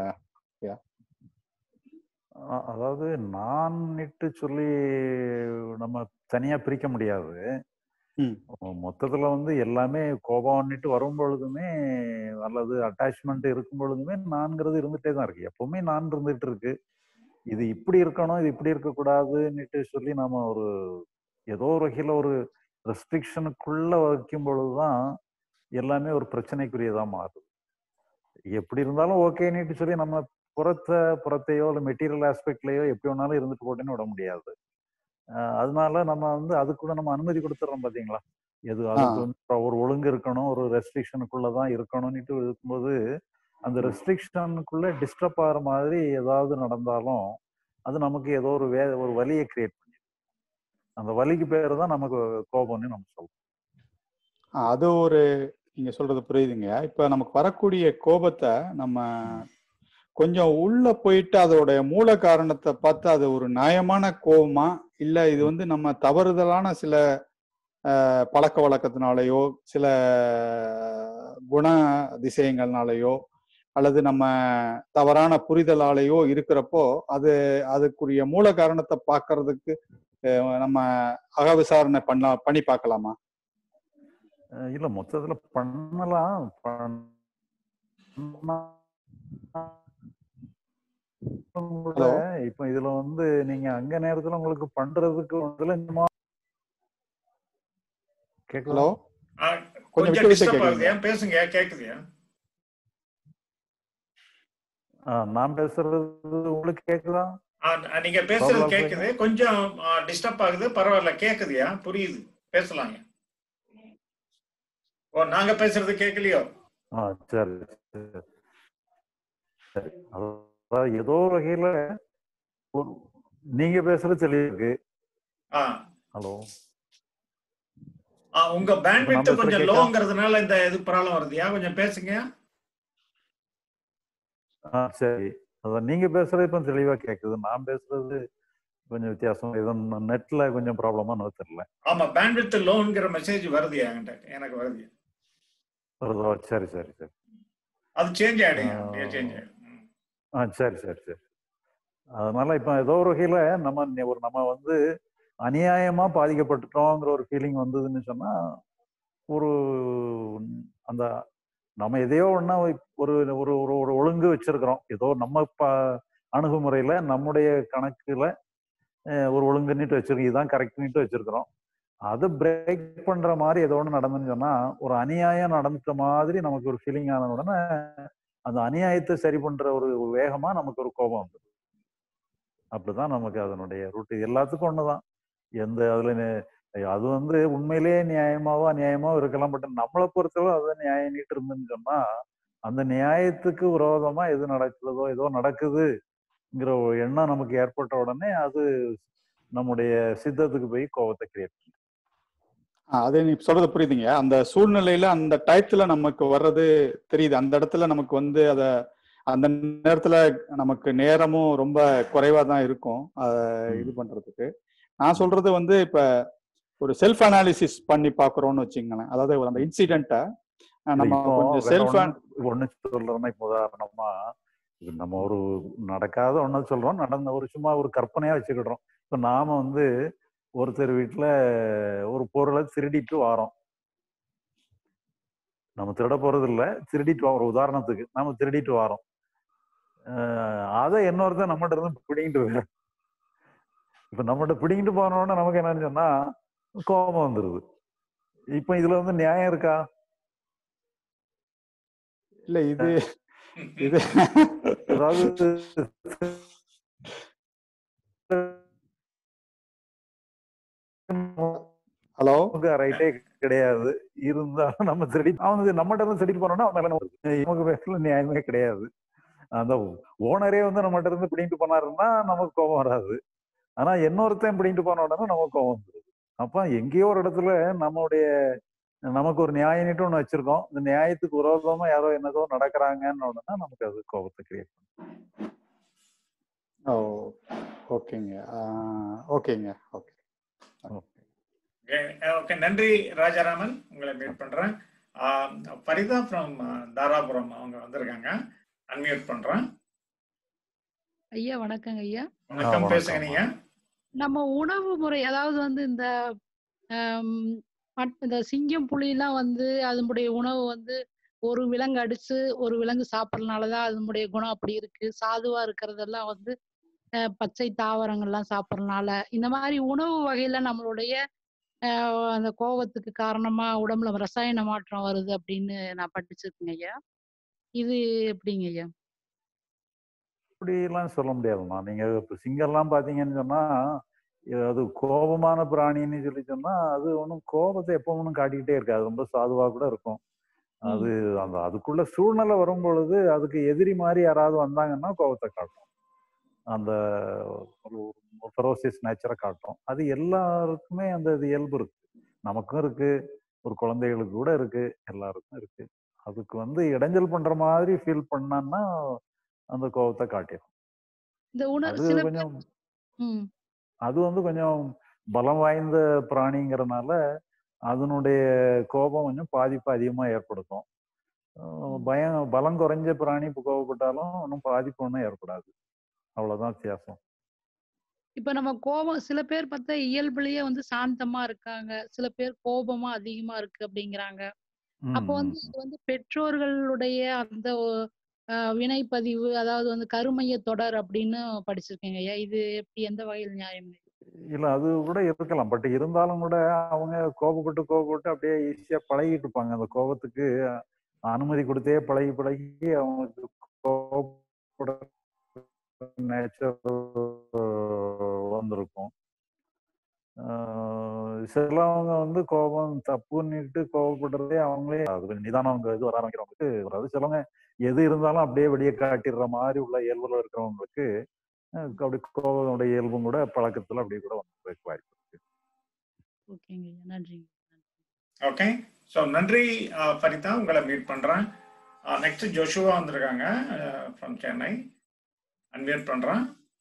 அதாவது நான் இட்டு சொல்லி நம்ம தனியா பிரிக்க முடியாது மொத்தத்துல வந்து எல்லாமே கோபம்னுட்டு வரும் பொழுதுமே அல்லது அட்டாச்மெண்ட் இருக்கும் பொழுதுமே நான்கிறது இருந்துட்டே தான் இருக்கு எப்பவுமே நான் இருந்துட்டு இருக்கு இது இப்படி இருக்கணும் இது இப்படி இருக்கக்கூடாதுன்னுட்டு சொல்லி நாம ஒரு ஏதோ ஒரு வகையில ஒரு ரெஸ்ட்ரிக்ஷனுக்குள்ள வைக்கும் பொழுதுதான் எல்லாமே ஒரு பிரச்சனைக்குரியதா மாறுது எப்படி இருந்தாலும் ஓகேன்னுட்டு சொல்லி நம்ம புறத்தை புறத்தையோ இல்லை மெட்டீரியல் ஆஸ்பெக்ட்லயோ எப்படி வேணாலும் இருந்துட்டு போட்டுன்னு விட முடியாது அதனால நம்ம வந்து அதுக்கு கூட நம்ம அனுமதி கொடுத்துறோம் பாத்தீங்களா எது அதுக்கு வந்து ஒரு ஒழுங்கு இருக்கணும் ஒரு ரெஸ்ட்ரிக்ஷனுக்குள்ளதான் இருக்கணும்னுட்டு இருக்கும்போது அந்த ரெஸ்ட்ரிக்ஷனுக்குள்ள டிஸ்டர்ப் ஆகிற மாதிரி ஏதாவது நடந்தாலும் அது நமக்கு ஏதோ ஒரு வே ஒரு வலியை கிரியேட் பண்ணி அந்த வலிக்கு பேர் தான் நமக்கு கோபம்னு நம்ம சொல்றோம் அது ஒரு நீங்க சொல்றது புரியுதுங்க இப்ப நமக்கு வரக்கூடிய கோபத்தை நம்ம கொஞ்சம் உள்ள போயிட்டு அதோட மூல காரணத்தை பார்த்து அது ஒரு நியாயமான கோபமா இல்ல இது வந்து நம்ம தவறுதலான சில பழக்க வழக்கத்தினாலேயோ சில குண அதிசயங்கள்னாலேயோ அல்லது நம்ம தவறான புரிதலாலேயோ இருக்கிறப்போ அது அதுக்குரிய மூல காரணத்தை பார்க்கறதுக்கு நம்ம அக விசாரணை பண்ண பண்ணி பார்க்கலாமா அஹ் இல்ல மொத்தத்துல பண்ணலாம் பண்ணா கூட ஹலோ இப்ப இதுல வந்து நீங்க அங்க நேரத்துல உங்களுக்கு பண்றதுக்கு இதுல இன்னுமா கேக்குதா ஹலோ ஆ, கொஞ்சம் கொஞ்சம் விட்டு விட்டு டிஸ்டர்ப் ஆகுது கேக்குதுங்க ஏன் பேசுங்க கேக்குதுயா ஆ, நான் பேசுறது உங்களுக்கு கேக்குதா ஆ, நீங்க பேசுறது ப்ராப்ளம் கேக்குது கொஞ்சம் டிஸ்டர்ப் ஆகுது பரவாயில்ல கேக்குதுயா புரியுது பேசலாங்க ஓ நாங்க பேசுறது கேட்கலையோ ஆ சரி சரி சரி அதான் ஏதோ ஒரு வகையில ஒரு நீங்க பேசுறது தெளிவா இருக்கு ஆ ஹலோ ஆ, உங்க இப்ப நான் பேண்ட்வித் பேசுறது கொஞ்சம் கேக்கா லோங்கிறதுனால இந்த இது ப்ராப்ளம் வருதுயா கொஞ்சம் பேசுங்க ஆ சரி அதான் நீங்க பேசுறது இப்ப தெளிவா கேக்குது நான் பேசுறது கொஞ்சம் வித்தியாசம் ஏதோ நெட்ல கொஞ்சம் ப்ராப்ளமா எனக்கு தெரியல ஆமா பேண்ட்வித் லோன்ங்கிற மெசேஜ் வருதுயா என்கிட்ட எனக்கு வருது வருதோ சரி சரி சரி அது சேஞ்ச் ஆ, ஆயிடுங்க அப்படியே சேஞ்ச் ஆயிடும் ஆ சரி சரி சரி அதனால இப்ப ஏதோ ஒரு வகையில நம்ம நி- ஒரு நம்ம வந்து அநியாயமா பாதிக்கப்பட்டுட்டோங்கிற ஒரு ஃபீலிங் வந்ததுன்னு சொன்னா ஒரு அந்த நம்ம எதையோ ஒண்ணா ஒரு ஒரு ஒரு ஒரு ஒழுங்கு வச்சிருக்கிறோம் ஏதோ நம்ம ப அணுகுமுறையில நம்முடைய கணக்குல அஹ், ஒரு ஒழுங்குன்னுட்டு வச்சிருக்கோம் இதுதான் கரெக்ட்னுட்டு வச்சிருக்கிறோம் அது பிரேக் பண்ற மாதிரி ஏதோ ஒன்று நடந்துன்னு சொன்னா ஒரு அநியாயம் நடந்த மாதிரி நமக்கு ஒரு ஃபீலிங் ஆன உடனே அந்த அநியாயத்தை சரி பண்ற ஒரு வேகமா நமக்கு ஒரு கோபம் வந்துடும் அப்படிதான் நமக்கு அதனுடைய ரூட் எல்லாத்துக்கும் ஒண்ணுதான் எந்த அதுல நே- அது வந்து உண்மையிலேயே நியாயமாவோ அநியாயமாவோ இருக்கலாம் பட் நம்மளை பொறுத்தவரை அது நியாயம் நீட்டு இருந்துன்னு சொன்னா அந்த நியாயத்துக்கு விரோதமா எது நடக்குதோ ஏதோ நடக்குதுங்கிற ஒரு எண்ணம் நமக்கு ஏற்பட்ட உடனே அது நம்முடைய சித்தத்துக்கு போய் கோபத்தை கிரியேட் ஆ, அது நீ சொல்றது புரியுதுங்க அந்த சூழ்நிலையில அந்த டயத்துல நமக்கு வர்றது தெரியுது அந்த இடத்துல நமக்கு வந்து அத அந்த நேரத்துல நமக்கு நேரமும் ரொம்ப குறைவா தான் இருக்கும் அத இது பண்றதுக்கு நான் சொல்றது வந்து இப்ப ஒரு செல்ஃப் அனாலிசிஸ் பண்ணி பாக்குறோம்னு வச்சுங்களேன் அதாவது ஒரு அந்த இன்சிடென்ட்டை நம்ம இப்போ கொஞ்சம் வேற செல்ஃப் ஒண்ணு ஒண்ணு சொல்றேன்னா இப்போ உதாரணமா இது நம்ம ஒரு நடக்காத ஒண்ணு சொல்றோம் நடந்த ஒரு சும்மா ஒரு கற்பனையா வச்சுக்கிடுறோம் இப்போ நாம வந்து ஒருத்தர் வீட்டுல ஒரு பொருளை திருடிட்டு வாரோம் நம்ம திருட போறது இல்ல திருடிட்டு வரோம் ஒரு உதாரணத்துக்கு நாம திருடிட்டு வாரோம் அஹ் அதை இன்னொருத்தன் நம்மகிட்ட இருந்து பிடிங்கிட்டு போயிடும் இப்ப நம்மகிட்ட பிடிங்கிட்டு போனோம்னா நமக்கு என்னன்னு சொன்னா கோபம் வந்துருது இப்ப இதுல வந்து நியாயம் இருக்கா இல்ல இது இது அதாவது ஹலோ ரைட்டே கிடையாது இருந்தாலும் நம்ம திருடி அவனுக்கு நம்மகிட்ட இருந்து திருடிட்டு போனோம்னா அவன் மேல நமக்கு நமக்கு பேசல நியாயமே கிடையாது அந்த ஓனரே வந்து நம்மகிட்ட இருந்து பிடிங்கிட்டு போனாருன்னா நமக்கு கோபம் வராது ஆனா இன்னொருத்தன் பிடிங்கிட்டு போன உடனே நமக்கு கோபம் வந்துருது அப்ப எங்கேயோ ஒரு இடத்துல நம்மளுடைய நமக்கு ஒரு நியாயம்னுட்டு ஒண்ணு வச்சிருக்கோம் இந்த நியாயத்துக்கு விரோதமா யாரோ என்னதோ நடக்கிறாங்கன்னு உடனே நமக்கு அது கோபத்தை கிரியேட் ஓ ஓகேங்க ஓகேங்க ஓகே ஓகே நன்றி ராஜாராமன் உங்களை மீட் பண்றேன் ஆஹ் ஃபரிதா ஃப்ரம் தாராபுரம் அவங்க வந்திருக்காங்க அன்மியூட் பண்றேன் ஐயா வணக்கங்க ஐயா வணக்கம் பேசுங்க நீங்க நம்ம உணவு முறை அதாவது வந்து இந்த ஆம், மட்- இந்த சிங்கம் புலிலாம் வந்து அதனுடைய உணவு வந்து ஒரு விலங்கு அடிச்சு ஒரு விலங்கு சாப்பிட்றதுனாலதான் அதனுடைய குணம் அப்படி இருக்கு சாதுவா இருக்கிறதெல்லாம் வந்து அஹ், பச்சை தாவரங்கள்லாம் சாப்பிட்றதுனால இந்த மாதிரி உணவு வகையில நம்மளுடைய அஹ், அந்த கோவத்துக்கு காரணமா உடம்புல ரசாயன மாற்றம் வருது அப்படின்னு நான் படிச்சிருக்கேங்க ஐயா இது எப்படிங்க ஐயா அப்படிலாம் சொல்ல முடியாதும்மா நீங்க இப்போ சிங்கம்லாம் பாத்தீங்கன்னு சொன்னா இது அது கோபமான பிராணின்னு சொல்லி சொன்னா அது ஒன்றும் கோபத்தை எப்போ ஒன்றும் காட்டிக்கிட்டே இருக்காது ரொம்ப சாதுவா கூட இருக்கும் அது அந்த அதுக்குள்ள சூழ்நிலை வரும் பொழுது அதுக்கு எதிரி மாதிரி யாராவது வந்தாங்கன்னா கோபத்தை காட்டும் அந்த ஒரு ஃபெரோசியஸ் நேச்சரை காட்டும் அது எல்லாருக்குமே அந்த இது இயல்பு இருக்கு நமக்கும் இருக்கு ஒரு குழந்தைகளுக்கு கூட இருக்கு எல்லாருக்கும் இருக்கு அதுக்கு வந்து இடைஞ்சல் பண்ற மாதிரி ஃபீல் பண்ணான்னா அந்த கோபத்தை காட்டிடும் இந்த உணவு அது சில பேர் கொஞ்சம் ம் அது வந்து கொஞ்சம் பலம் வாய்ந்த பிராணிங்கிறனால அதனுடைய கோபம் கொஞ்சம் பாதிப்பு அதிகமா ஏற்படுத்தும் அஹ் பயம் பலம் குறைஞ்ச பிராணி இப்போ கோவப்பட்டாலும் ஒன்றும் பாதிப்பு ஒன்றும் ஏற்படாது அவ்வளவுதான் வித்தியாசம் இப்ப நம்ம கோபம் சில பேர் பார்த்தா இயல்புலயே வந்து சாந்தமா இருக்காங்க சில பேர் கோபமா அதிகமா இருக்கு அப்படிங்கிறாங்க அப்போ ம் வந்து இது வந்து பெற்றோர்களுடைய அந்த ஒ- ஆஹ் வினைப்பதிவு அதாவது வந்து கருமைய தொடர் அப்படின்னு படிச்சிருக்கேங்க ஐயா இது எப்படி எந்த வகையில் நியாயம் இல்ல அது கூட இருக்கலாம் பட் இருந்தாலும் கூட அவங்க கோபப்பட்டு கோபப்பட்டு அப்படியே ஈஸியா பழகிட்டு இருப்பாங்க அந்த கோபத்துக்கு அனுமதி கொடுத்தே பழகி பழகி அவங்களுக்கு கோபப்பட நேச்சர் வந்திருக்கும் ஆஹ் சிலவங்க வந்து கோபம் தப்புன்னுட்டு கோபப்படுறதே அவங்களே அது கொஞ்சம் நிதானம் அவங்க இது வர ஆரம்பிக்கிறவங்களுக்கு வராது சிலவங்க எது இருந்தாலும் அப்படியே வெளியே காட்டிடுற மாதிரி உள்ள இயல்புல இருக்கிறவங்களுக்கு அஹ் அப்படி கோபனுடைய இயல்பும் கூட பழக்கத்துல அப்படியே கூட வந்து வாய்ப்பு இருக்கு ஓகேங்க ஐயா நன்றிங்க ஓகே ஸோ நன்றி அஹ், ஃபரிதா உங்களை மீட் பண்றேன் நெக்ஸ்ட் ஜோஷுவா வந்திருக்காங்க ஃப்ரம் சென்னை அன்மியூட் பண்றேன்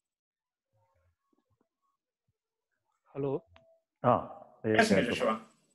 ஹலோ ஆ பேசுங்க ஜோஷுவா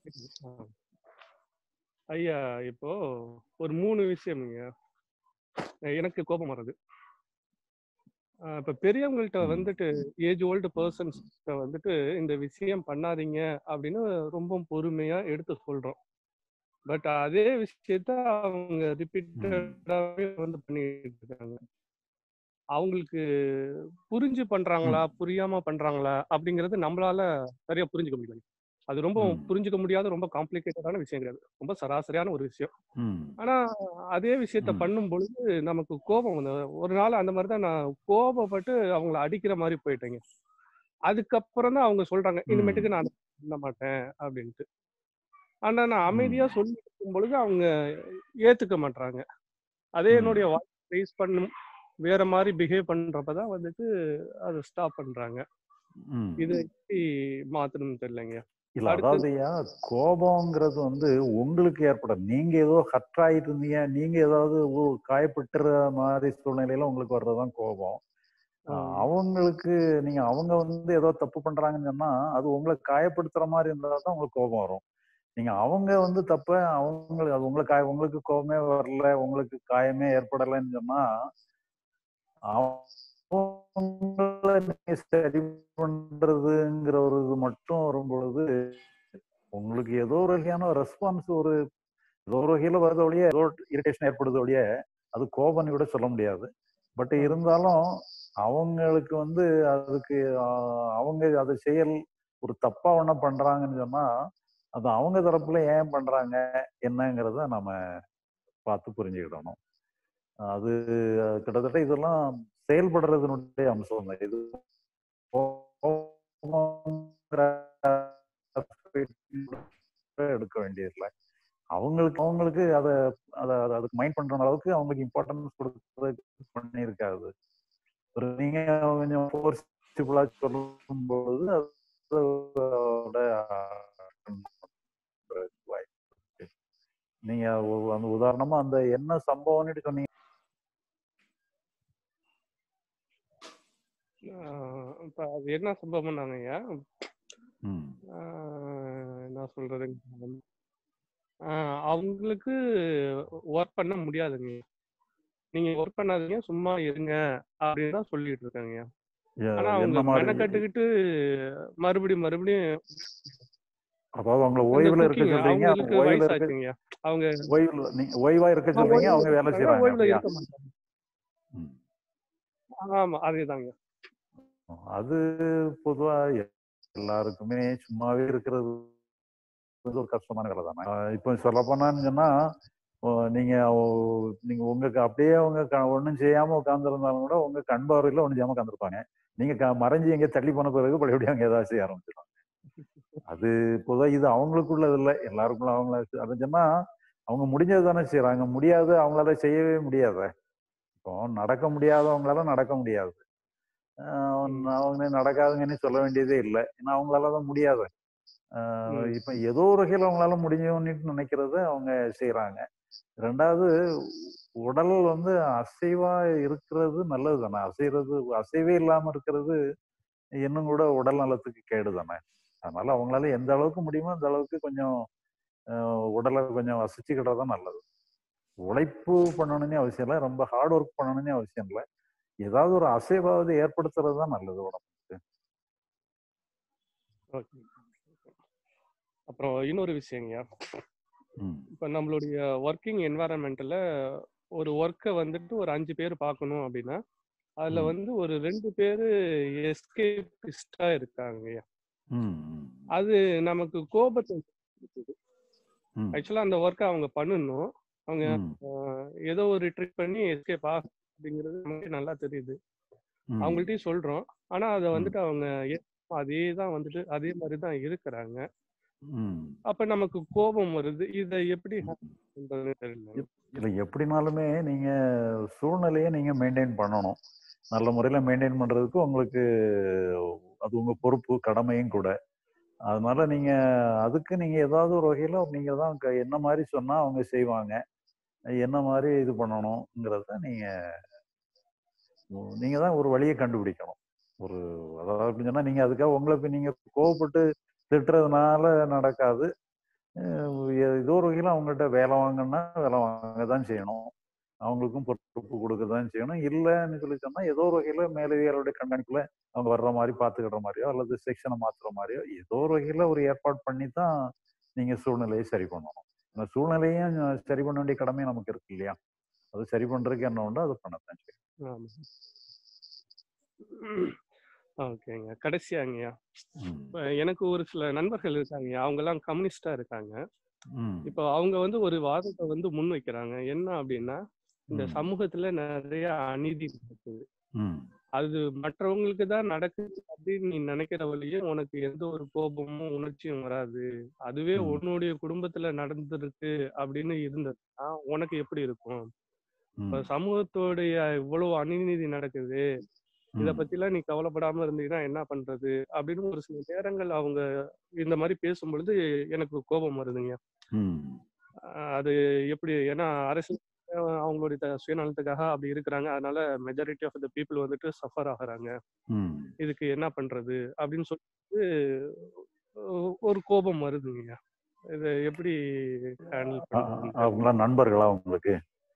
ஐயா இப்போ ஒரு மூணு விஷயம்ங்க எனக்கு கோபம் வருது ஆஹ் இப்ப பெரியவங்கள்ட்ட வந்துட்டு ஏஜ் ஓல்டு பர்சன்ஸ் வந்துட்டு இந்த விஷயம் பண்ணாதீங்க அப்படின்னு ரொம்ப பொறுமையா எடுத்து சொல்றோம் பட் அதே விஷயத்த அவங்க ரிப்பீட்டடாவே வந்து பண்ணிட்டு இருக்காங்க அவங்களுக்கு புரிஞ்சு பண்றாங்களா புரியாம பண்றாங்களா அப்படிங்கறது நம்மளால சரியா புரிஞ்சுக்க முடியல அது ரொம்ப புரிஞ்சுக்க முடியாத ரொம்ப காம்ப்ளிகேட்டடான விஷயம் கிடையாது ரொம்ப சராசரியான ஒரு விஷயம் ம் ஆனா அதே விஷயத்த பண்ணும் பொழுது நமக்கு கோபம் வந்து ஒரு நாள் அந்த மாதிரி தான் நான் கோபப்பட்டு அவங்கள அடிக்கிற மாதிரி போயிட்டேங்க அதுக்கப்புறம் தான் அவங்க சொல்றாங்க இனிமேட்டுக்கு நான் பண்ண மாட்டேன் அப்படின்ட்டு ஆனா நான் அமைதியா சொல்லி இருக்கும் பொழுது அவங்க ஏத்துக்க மாட்டாங்க அதே என்னுடைய வாய்ஸ் ரைஸ் பண்ணும் வேற மாதிரி பிஹேவ் பண்றப்பதான் வந்துட்டு அதை ஸ்டாப் பண்றாங்க ம் இது எப்படி மாத்தணும்னு தெரியலங்க இல்ல அடுத்தது அதாவதுயா கோபம்ங்கிறது வந்து உங்களுக்கு ஏற்படும் நீங்க ஏதோ ஹர்ட் ஆயிட்டு இருந்தீங்க நீங்க ஏதாவது ஓ- காயப்பட்டுற மாதிரி சூழ்நிலையில உங்களுக்கு வர்றதுதான் கோபம் ஆஹ் அவங்களுக்கு நீங்க அவங்க வந்து ஏதோ தப்பு பண்றாங்கன்னு சொன்னா அது உங்களை காயப்படுத்துற மாதிரி இருந்தா தான் உங்களுக்கு கோபம் வரும் நீங்க அவங்க வந்து தப்ப அவங்களுக்கு அது உங்களுக்கு காய உங்களுக்கு கோபமே வரல உங்களுக்கு காயமே ஏற்படலைன்னு சொன்னா அவங்கள நீங்க சரி பண்றதுங்கிற ஒரு இது மட்டும் வரும் பொழுது உங்களுக்கு ஏதோ ஒரு வகையான ரெஸ்பான்ஸ் ஒரு ஏதோ ஒரு வகையில வருது ஒழிய ஏதோ இரிட்டேஷன் ஏற்படுது ஒழிய அது கோபம்னு கூட சொல்ல முடியாது பட் இருந்தாலும் அவங்களுக்கு வந்து அதுக்கு ஆஹ், அவங்க அதை செயல் ஒரு தப்பா ஒண்ணு பண்றாங்கன்னு சொன்னா அது அவங்க தரப்புல ஏன் பண்றாங்க என்னங்கிறத நம்ம பார்த்து புரிஞ்சுக்கிடணும் அது கிட்டத்தட்ட இதெல்லாம் செயல்படுறதுனுடைய அம்சம் தான் இது கோபம்ங்கிற எடுக்க வேண்டியதில்லை அவங்களுக்கு அவங்களுக்கு அதை அதை அதை அதுக்கு மைண்ட் பண்ற அளவுக்கு அவங்களுக்கு இம்பார்ட்டன்ஸ் கொடுக்கறதுக்கு பண்ணியிருக்காது ஒரு நீங்க கொஞ்சம் ஃபோர்ஸ்ஃபுல்லா சொல்லும்போது அதோட வாய்ப்பு இருக்கு. நீங்க ஒ- அந்த உதாரணமா அந்த என்ன சம்பவம்னு சொன்னீங்க ஆஹ் இப்ப அது என்ன சம்பவம்னாங்க ஐயா ம் ஆஹ் என்ன சொல்றது ஆஹ் அவங்களுக்கு ஒர்க் பண்ண முடியாதுங்க நீங்க ஒர்க் பண்ணாதீங்க சும்மா இருங்க அப்படின்னு தான் சொல்லிட்டு இருக்காங்க எ- ஆனா என்ன அவங்க மாதிரி மெனக்கட்டுக்கிட்டு மறுபடியும் மறுபடியும் அதாவது அவங்கள இந்த ஓய்வுல இருக்க குக்கிங் சொல்றீங்க அவங்களுக்கு ஓய்வுல இருக்க வயசாச்சுங்க அவங்க ஓய்வுல நீங்க ஓய்வா இருக்க ஆ, சொல்றீங்க ஓய்வுல அவங்க வேலை இருக்காங்க செய்யறாங்க ஓய்வுல அப்படியா இருக்க மாட்டாங்க ஆமா அதேதாங்க அது பொதுவா எல்லாருக்குமே சும்மாவே இருக்கிறது வந்து ஒரு கஷ்டமான வேலை தானே ஆஹ் இப்போ சொல்ல போனான்னு சொன்னா ஓ, நீங்க ஓ- நீங்க உங்களுக்கு அப்படியே அவங்க க- ஒண்ணும் செய்யாம உட்கார்ந்துருந்தாலும் கூட உங்க கண் பார்வையில ஒண்ணும் செய்யாம உட்காந்துருப்பாங்க நீங்க க- மறைஞ்சு எங்க தள்ளி போன பிறகு பழையபடியும் அவங்க ஏதாவது செய்ய ஆரம்பிச்சிடும் அது பொதுவா இது அவங்களுக்குள்ளது இல்லை எல்லாருக்குள்ள அவங்கள அதை சொன்னா அவங்க முடிஞ்சது தானே செய்யறாங்க முடியாது அவங்களால செய்யவே முடியாத இப்போ நடக்க முடியாதவங்களால நடக்க முடியாது ஆஹ் அவங்க நடக்காதுங்கன்னு சொல்ல வேண்டியதே இல்லை ஏன்னா அவங்களால தான் முடியாது ஆஹ் ம். இப்ப ஏதோ ஒரு வகையில் அவங்களால முடியும்னு நினைக்கிறத அவங்க செய்யறாங்க ரெண்டாவது உடல் வந்து அசைவா இருக்கிறது நல்லது தானே அசைறது அசைவே இல்லாம இருக்கிறது இன்னும் கூட உடல் நலத்துக்கு கேடு தானே அதனால அவங்களால எந்த அளவுக்கு முடியுமோ அந்த அளவுக்கு கொஞ்சம் ஆஹ் உடலை கொஞ்சம் வசிச்சுக்கிட்டா தான் நல்லது உழைப்பு பண்ணணும்னே அவசியம் இல்லை ரொம்ப ஹார்ட் ஒர்க் பண்ணணும்னே அவசியம் இல்லை ஏதாவது ஒரு அசைவாவது ஏற்படுத்துறது தான் நல்லது உடம்புக்கு ஓகே அப்புறம் இன்னொரு விஷயங்கய்யா இப்போ நம்மளுடைய ஒர்க்கிங் என்வாரன்மெண்ட்டில் ஒரு ஒர்க்கை வந்துட்டு ஒரு அஞ்சு பேர் பார்க்கணும் அப்படின்னா அதில் வந்து ஒரு ரெண்டு பேர் எஸ்கேபிஸ்டா இருக்காங்கய்யா அது நமக்கு கோபத்தை கொடுக்குது ஆக்சுவலாக அந்த ஒர்க்கை அவங்க பண்ணணும் அவங்க ஆஹ், ஏதோ ஒரு ட்ரிக் பண்ணி எஸ்கேப் ஆக அப்படிங்கிறது நமக்கு நல்லா தெரியுது அவங்கள்ட்டயும் சொல்றோம் ஆனா அதை வந்துட்டு அவங்க ஏ- அதே தான் வந்துட்டு அதே மாதிரி தான் இருக்கிறாங்க அப்ப நமக்கு கோபம் வருது இதை எப்படி handle பண்றதுன்னு தெரியல இல்லை எப்படினாலுமே நீங்க சூழ்நிலையை நீங்க மெயின்டைன் பண்ணணும் நல்ல முறையில மெயின்டைன் பண்றதுக்கு உங்களுக்கு அது உங்க பொறுப்பு கடமையும் கூட அதனால நீங்க அதுக்கு நீங்க ஏதாவது ஒரு வகையில நீங்க தான் க- என்ன மாதிரி சொன்னா அவங்க செய்வாங்க என்ன மாதிரி இது பண்ணணுங்கிறத நீங்க நீங்க தான் ஒரு வழியை கண்டுபிடிக்கணும் ஒரு அதாவது எப்படி சொன்னா நீங்க அதுக்காக உங்களை இப்ப நீங்க கோவப்பட்டு திட்டுறதுனால நடக்காது அஹ் எ- ஏதோ ஒரு வகையில் அவங்கள்ட்ட வேலை வாங்கன்னா வேலை வாங்க தான் செய்யணும் அவங்களுக்கும் பொறுப்பு கொடுக்க தான் செய்யணும் இல்லைன்னு சொல்லி சொன்னா ஏதோ ஒரு வகையில மேலதிகாரியோட கண்காணிப்புல அவங்க வர்ற மாதிரி பார்த்துக்கிற மாதிரியோ அல்லது செக்ஷனை மாத்துற மாதிரியோ ஏதோ ஒரு வகையில ஒரு ஏற்பாடு பண்ணி தான் நீங்க சூழ்நிலையை சரி பண்ணணும் அந்த சூழ்நிலையும் சரி பண்ண வேண்டிய கடமை நமக்கு இருக்கு இல்லையா அது சரி பண்றதுக்கு என்ன உண்டோ அதை பண்ணத்தான் செய்யணும் ஆமா ஓகேங்க கடைசியாங்கய்யா இப்ப எனக்கு ஒரு சில நண்பர்கள் இருக்காங்க அவங்க எல்லாம் கம்யூனிஸ்டா இருக்காங்க ம் இப்போ அவங்க வந்து ஒரு வாதத்தை வந்து முன் வைக்கிறாங்க என்ன அப்படின்னா இந்த ம். சமூகத்துல நிறைய அநீதி நடக்குது ம் அது மற்றவங்களுக்கு தான் நடக்குது அப்படின்னு நீ நினைக்கிற வழியே உனக்கு எந்த ஒரு கோபமும் உணர்ச்சியும் வராது அதுவே ம். உன்னுடைய குடும்பத்துல நடந்திருக்கு அப்படின்னு இருந்ததுன்னா உனக்கு எப்படி இருக்கும் இப்ப ம் சமூகத்தோடைய இவ்வளவு அநீதி நடக்குது இத ம் பத்திலாம் நீ கவலைப்படாம இருந்தீங்கன்னா என்ன பண்றது அப்படின்னு ஒரு சில நேரங்கள் அவங்க இந்த மாதிரி பேசும் பொழுது எனக்கு கோபம் வருதுங்க ம் ஆஹ் அது எப்படி ஏன்னா அரசியல் அஹ் அவங்களுடைய த- சுயநலத்துக்காக அப்படி இருக்கிறாங்க அதனால மெஜாரிட்டி ஆஃப் த பீப்புள் வந்துட்டு சஃபர் ஆகுறாங்க ம் இதுக்கு என்ன பண்றது அப்படின்னு சொல்லிட்டு ஒ- ஒரு கோபம் வருதுங்க இதை எப்படி ஹேண்டில் அ- பண்றது அ- அவங்களாம் நண்பர்களா உங்களுக்கு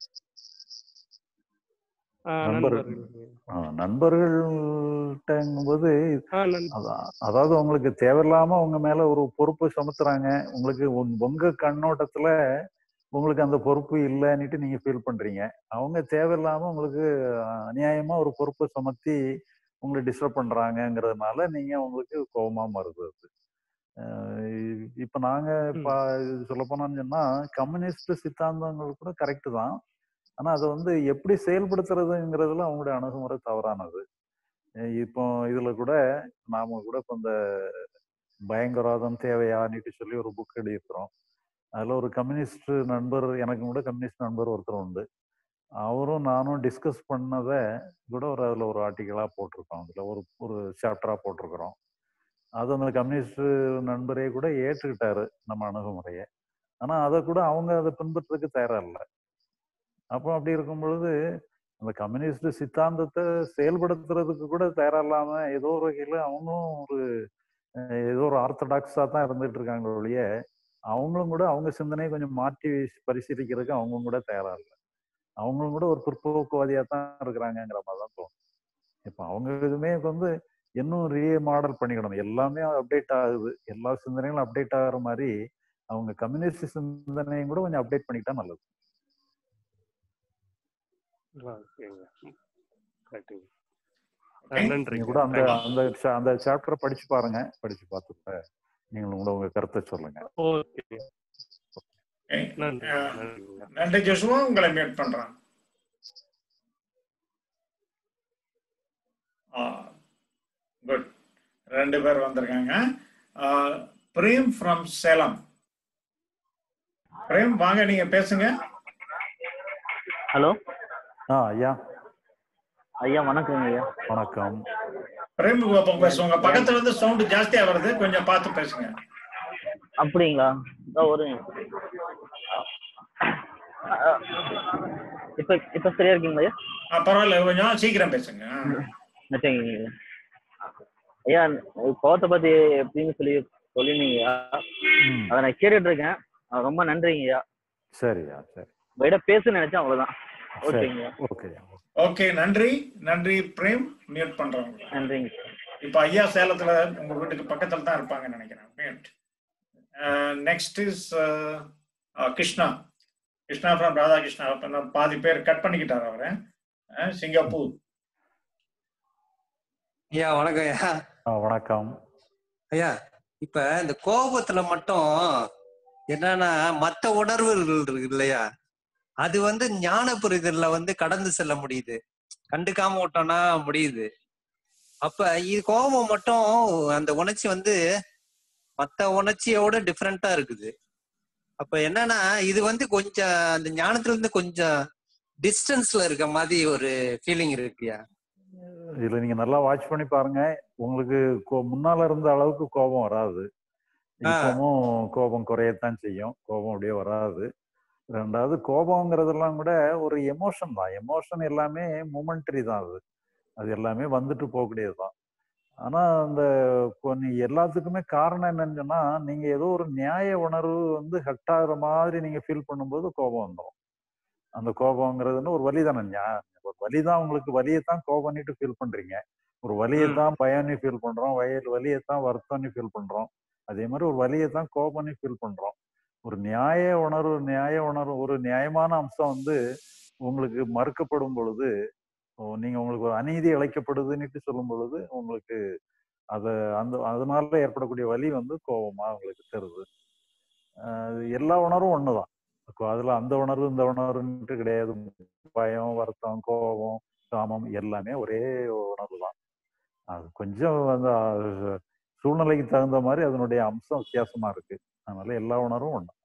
நண்பர் நண்பர்கள் ஆ, நண்பர்கள்ட்டங்கும்போது ஆஹ் நன் அதா- அதாவது உங்களுக்கு தேவையில்லாம உங்க மேல ஒரு பொறுப்பு சுமத்துறாங்க உங்களுக்கு உங்க- உங்க கண்ணோட்டத்துல உங்களுக்கு அந்த பொறுப்பு இல்லைன்னுட்டு நீங்க ஃபீல் பண்றீங்க அவங்க தேவையில்லாம உங்களுக்கு அநியாயமா ஒரு பொறுப்பை சுமத்தி உங்களை டிஸ்டர்ப் பண்றாங்கங்கிறதுனால நீங்க உங்களுக்கு கோபமா வருது அது அஹ் இ- இப்ப நாங்க இப்ப சொல்ல போனோம்னு சொன்னா கம்யூனிஸ்ட் சித்தாந்தங்கள் கூட கரெக்ட் தான் ஆனா அதை வந்து எப்படி செயல்படுத்துறதுங்கிறதுல அவங்களுடைய அணுகுமுறை தவறானது அஹ் இப்போ இதுல கூட நாம கூட இப்போ இந்த பயங்கரவாதம் தேவையான்னுட்டு சொல்லி ஒரு புக் எழுதியிருக்கிறோம் அதுல ஒரு கம்யூனிஸ்ட் நண்பர் எனக்கு கூட கம்யூனிஸ்ட் நண்பர் ஒருத்தர் உண்டு அவரும் நானும் டிஸ்கஸ் பண்ணதை கூட ஒரு அதுல ஒரு ஆர்டிக்கலா போட்டிருக்கோம் அதுல ஒரு ஒரு சாப்டரா போட்டிருக்கிறோம் அது அந்த கம்யூனிஸ்ட் நண்பரே கூட ஏற்றுக்கிட்டாரு நம்ம அணுகுமுறையை ஆனா அதை கூட அவங்க அதை பின்பற்றுறதுக்கு தயாரா இல்லை அப்போ அப்படி இருக்கும் பொழுது அந்த கம்யூனிஸ்ட் சித்தாந்தத்தை செயல்படுத்துறதுக்கு கூட தயாரா இல்லாம ஏதோ ஒரு வகையில அவங்களும் ஒரு அஹ், ஏதோ ஒரு ஆர்த்தடாக்ஸா தான் இருந்துட்டு இருக்காங்க ஒழிய அவங்களும் கூட அவங்க சிந்தனையை கொஞ்சம் மாற்றி பரிசீலிக்கிறதுக்கு அவங்களும் கூட தயாரா இல்லை அவங்களும் கூட ஒரு பிற்போக்குவாதியா தான் இருக்கிறாங்கங்கிற மாதிரி தான் தோணும் இப்போ அவங்க இதுவுமே இப்ப வந்து இன்னும் ரீ மாடல் பண்ணிக்கணும் எல்லாமே அப்டேட் ஆகுது எல்லா சிந்தனைகளும் அப்டேட் ஆகுற மாதிரி அவங்க கம்யூனிஸ்ட் சிந்தனையும் கூட கொஞ்சம் அப்டேட் பண்ணிக்கிட்டா நல்லது ஓகேங்க கரெக்டுங்க Okay. நன்றி நீங்க கூட அந்த அந்த cha- அந்த சாப்டரை படிச்சு பாருங்க படிச்சு பார்த்துட்டு நீங்களும் கூட உங்க கருத்தை சொல்லுங்க ஓகே Okay. நன்றி அஹ், நன்றிங்க நன்றி ஜோசுவா உங்களை மியூட் பண்றேன் குட் ரெண்டு பேர் வந்திருக்காங்க அஹ், பிரேம் ஃப்ரம் சேலம் பிரேம் வாங்க நீங்க பேசுங்க ஹலோ ஆ ஐயா ஐயா வணக்கங்க ஐயா வணக்கம் பிரேம் கோபம் பேசுவாங்க பக்கத்துல இருந்து சவுண்ட் ஜாஸ்தியா வருது கொஞ்சம் பார்த்து பேசுங்க அப்படிங்களா இதோ ஒரு அ, அ, இப்ப இப்ப சரியா இருக்கீங்களா ஐயா அஹ், பரவாயில்ல கொஞ்சம் சீக்கிரம் பேசுங்க சரிங்க ஐயா. ஐயா கோவத்தை பத்தி எப்படின்னு சொல்லி சொல்லிருந்தீங்க ம் அதை நான் கேட்டுட்டு இருக்கேன் அஹ் ரொம்ப நன்றிங்க ஐயா சரியா சரி உங்ககிட்ட பேச நினைச்சேன் அவ்வளவுதான் சரி ஓகேங்க ஓகே ஓகே நன்றி நன்றி பிரேம் மியூட் பண்றேன் உங்களை. நன்றிங்க இப்ப ஐயா சேலத்துல உங்க வீட்டுக்கு பக்கத்துல தான் இருப்பாங்கன்னு நினைக்கிறேன் next is Krishna Krishna from Radhakrishna அப்ப நான் பாதி பேர் கட் பண்ணிக்கிட்டாரு அவரை அஹ், சிங்கப்பூர் ஐயா வணக்கம் ஐயா ஆ, வணக்கம் ஐயா இப்ப இந்த கோபத்துல மட்டும் என்னன்னா மத்த உணர்வுகள் இருக்கு இல்லையா அது வந்து ஞான புரிதல்ல வந்து கடந்து செல்ல முடியுது கண்டுக்காம விட்டோம்னா முடியுது அப்ப இது கோபம் மட்டும் அந்த உணர்ச்சி வந்து மத்த உணர்ச்சியோட டிஃப்ரெண்டா இருக்குது அப்ப என்னன்னா இது வந்து கொஞ்சம் அந்த ஞானத்துல இருந்து கொஞ்சம் டிஸ்டன்ஸ்ல இருக்க மாதிரி ஒரு ஃபீலிங் இருக்குயா இதுல நீங்க நல்லா வாட்ச் பண்ணி பாருங்க உங்களுக்கு கோ- முன்னால இருந்த அளவுக்கு கோபம் வராது இப்பவும் கோபம் குறையத்தான் செய்யும் கோபம் அப்படியே வராது ரெண்டாவது கோபங்கிறதெல்லாம் கூட ஒரு எமோஷன் தான் எமோஷன் எல்லாமே மூமெண்டரி தான் அது அது எல்லாமே வந்துட்டு போகக்கூடியது தான் ஆனா அந்த கொ- நீ எல்லாத்துக்குமே காரணம் என்னன்னு சொன்னா நீங்க ஏதோ ஒரு நியாய உணர்வு வந்து ஹட் ஆகுற மாதிரி நீங்க ஃபீல் பண்ணும்போது கோபம் வந்துடும் அந்த கோபங்கிறதுன்னு ஒரு வலி தானே ஞா- ஒரு வலி தான் உங்களுக்கு வலியைத்தான் கோபம்னுட்டு ஃபீல் பண்றீங்க ஒரு வலியைத்தான் பயம்னு ஃபீல் பண்றோம் வயல் வலியைத்தான் வருத்தம்னு ஃபீல் பண்றோம் அதே மாதிரி ஒரு வலியைத்தான் கோபம்னு ஃபீல் பண்றோம் ஒரு நியாய உணர்வு நியாய உணர்வு ஒரு நியாயமான அம்சம் வந்து உங்களுக்கு மறுக்கப்படும் பொழுது ஓ, நீங்க உங்களுக்கு ஒரு அநீதி இழைக்கப்படுதுன்னுட்டு சொல்லும் பொழுது உங்களுக்கு அத அந்த அதனால ஏற்படக்கூடிய வலி வந்து கோபமா உங்களுக்கு தருது ஆஹ் எல்லா உணர்வும் ஒண்ணுதான் அப்போ அதுல அந்த உணர்வு இந்த உணர்வுன்ட்டு கிடையாது பயம் வருத்தம் கோபம் காமம் எல்லாமே ஒரே உணர்வு தான் அது கொஞ்சம் அந்த அஹ், சூழ்நிலைக்கு தகுந்த மாதிரி அதனுடைய அம்சம் வித்தியாசமா இருக்கு அதனால எல்லா உணர்வும் ஒண்ணு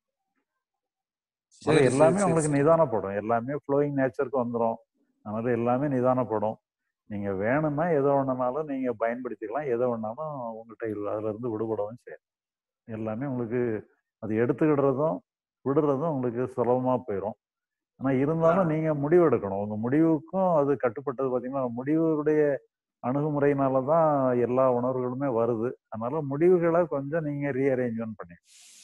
அதனால சரி, எல்லாமே சரி, உங்களுக்கு சரி. நிதானப்படும் எல்லாமே ஃப்ளோயிங் நேச்சருக்கு வந்துடும் அதனால எல்லாமே நிதானப்படும் நீங்க வேணும்னா எதை வேணும்னாலும் நீங்க பயன்படுத்திக்கலாம் எதை வேணாலும் உங்கள்கிட்ட இல்ல அதுல இருந்து விடுபடவும் செய்யும் எல்லாமே உங்களுக்கு அது எடுத்துக்கிடுறதும் விடுறதும் உங்களுக்கு சுலபமா போயிடும் ஆனா இருந்தாலும் நீங்க முடிவு எடுக்கணும் உங்க முடிவுக்கும் அது கட்டுப்பட்டது பாத்தீங்கன்னா முடிவுடைய அணுகுமுறையினால தான் எல்லா உணர்வுகளுமே வருது அதனால முடிவுகளை கொஞ்சம் நீங்க ரீஅரேஞ்ச்மெண்ட் பண்ணி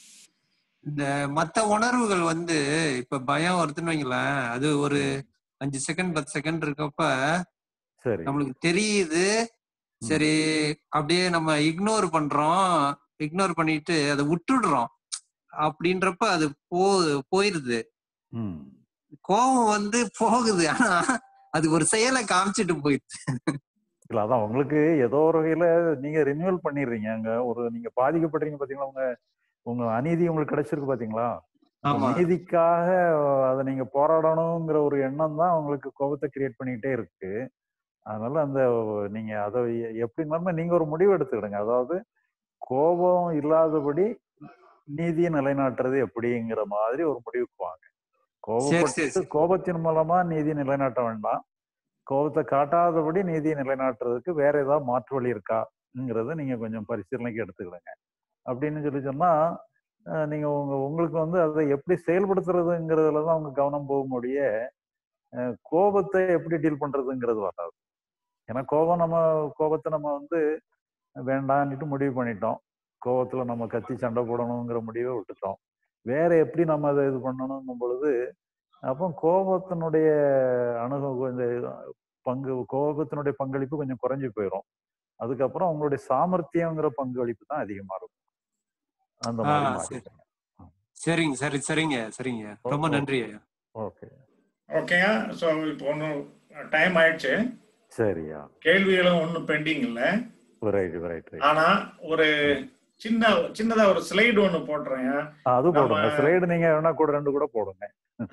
இந்த மத்த உணர்வுகள் வந்து இப்ப பயம் வருதுன்னு வைங்களேன் அது ஒரு அஞ்சு செகண்ட் பத்து செகண்ட் இருக்கப்ப சரி நம்மளுக்கு தெரியுது சரி அப்படியே நம்ம இக்னோர் பண்றோம் இக்னோர் பண்ணிட்டு அதை விட்டுடுறோம் அப்படின்றப்ப அது போ போயிருது ம் கோபம் வந்து போகுது ஆனா அது ஒரு செயலை காமிச்சிட்டு போயிடுது இல்ல அதான் உங்களுக்கு ஏதோ ஒரு வகையில நீங்க ரினியூவல் பண்ணிடுறீங்க அங்க ஒரு நீங்க பாதிக்கப்படுறீங்க பாத்தீங்களா உங்க உங்க அநீதி உங்களுக்கு கிடைச்சிருக்கு பாத்தீங்களா அந்த ஆமா. நீதிக்காக அதை நீங்க போராடணுங்கிற ஒரு எண்ணம் தான் உங்களுக்கு கோபத்தை கிரியேட் பண்ணிக்கிட்டே இருக்கு அதனால அந்த நீங்க அதை எ- எப்படினாலுமே நீங்க ஒரு முடிவு எடுத்துக்கிடுங்க அதாவது கோபம் இல்லாதபடி நீதியை நிலைநாட்டுறது எப்படிங்கிற மாதிரி ஒரு முடிவுக்கு வாங்க கோபப்பட்டு கோபத்தின் மூலமா நீதி நிலைநாட்ட வேண்டாம் கோபத்தை காட்டாதபடி நீதியை நிலைநாட்டுறதுக்கு வேற ஏதாவது மாற்று வழி இருக்காங்கிறத நீங்க கொஞ்சம் பரிசீலனைக்கு எடுத்துக்கிடுங்க அப்படின்னு சொல்லி சொன்னா அஹ், நீங்க உங்க உங்களுக்கு வந்து அதை எப்படி செயல்படுத்துறதுங்கிறதுல தான் உங்க கவனம் போகும்படிய அஹ், கோபத்தை எப்படி டீல் பண்றதுங்கிறது வராது ஏன்னா கோபம் நம்ம கோபத்தை நம்ம வந்து வேண்டான்னுட்டு முடிவு பண்ணிட்டோம் கோபத்துல நம்ம கத்தி சண்டை போடணுங்கிற முடிவை விட்டுட்டோம் வேற எப்படி நம்ம அதை இது பண்ணணுங்கும் பொழுது அப்போ கோபத்தினுடைய அணுகு இந்த பங்கு கோபத்தினுடைய பங்களிப்பு கொஞ்சம் குறைஞ்சு போயிடும் அதுக்கப்புறம் உங்களுடைய சாமர்த்தியங்கிற பங்களிப்பு தான் அதிகமா இருக்கும் அந்த ஆ, மாதிரி சரி. மாறிடுங்க சரிங்க சரி சரிங்க சரிங்க ரொம்ப ஓ- நன்றி ஐயா ஓகே ஓகேங்க ஸோ இப்போ ஒன்றும் டைம் ஆயிடுச்சு சரியா கேள்விகளும் ஒன்றும் பெண்டிங் இல்லை ரைட் ரைட் ரைட் ஆனா ஒரு சின்ன சின்னதா ஒரு ஸ்லைடு ஒண்ணு போடுறேன் அது போடுங்க ஸ்லைடு நீங்க வேணா கூட ரெண்டு கூட போடுங்க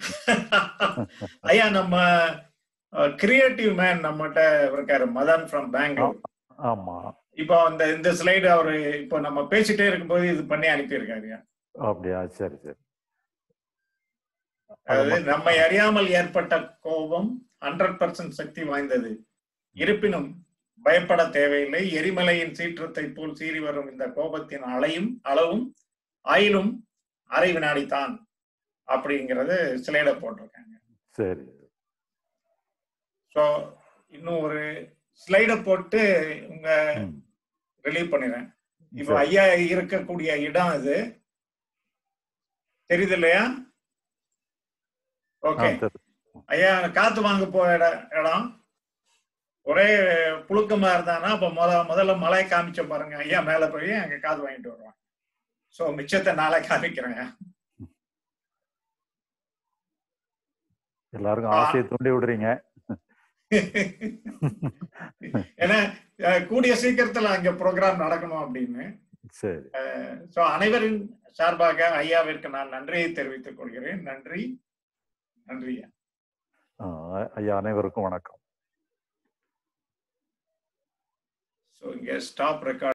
ஐயா நம்ம கிரியேட்டிவ் மேன் நம்மகிட்ட இருக்காரு மதன் ஃப்ரம் பெங்களூர் ஆமா இப்போ அந்த இந்த ஸ்லைடு அவரு இப்போ நம்ம பேசிட்டே இருக்கும்போது இது பண்ணி அனுப்பியிருக்காரு அப்படியா சரி சரி அதாவது நம்மை அறியாமல் ஏற்பட்ட கோபம் ஹண்ட்ரட் பர்சன்ட் சக்தி வாய்ந்தது இருப்பினும் பயப்பட தேவையில்லை எரிமலையின் சீற்றத்தை போல் சீறி வரும் இந்த கோபத்தின் அலையும் அளவும் ஆயிலும் அரை வினாடி தான் அப்படிங்கறது ஸ்லைட போட்டிருக்காங்க சரி ஸோ இன்னும் ஒரு ஸ்லைட போட்டு உங்க ரிலீவ் பண்ணிடுறேன் இப்போ சரி. ஐயா இருக்கக்கூடிய இடம் இது தெரியுது இல்லையா ஓகே ஆ, சரி. ஐயா காத்து வாங்க போ இடம் இடம் ஒரே புழுக்கமா இருந்தானா அப்ப முத முதல்ல மலை காமிச்ச பாருங்க ஐயா மேல போய் அங்க காது வாங்கிட்டு வருவான் சோ மிச்சத்தை நாளை காமிக்கிறேன் எல்லாருக்கும் ஆசையை தூண்டி விடுறீங்க ஏன்னா அஹ், கூடிய சீக்கிரத்துல அங்க ப்ரோக்ராம் நடக்கணும் அப்படின்னு சரி சோ அனைவரின் சார்பாக ஐயாவிற்கு நான் நன்றியை தெரிவித்துக் கொள்கிறேன் நன்றி நன்றி ஐயா. ஆஹ் ஐயா அனைவருக்கும் வணக்கம் ஸோ இங்கே ஸ்டாப் ரெக்கார்ட்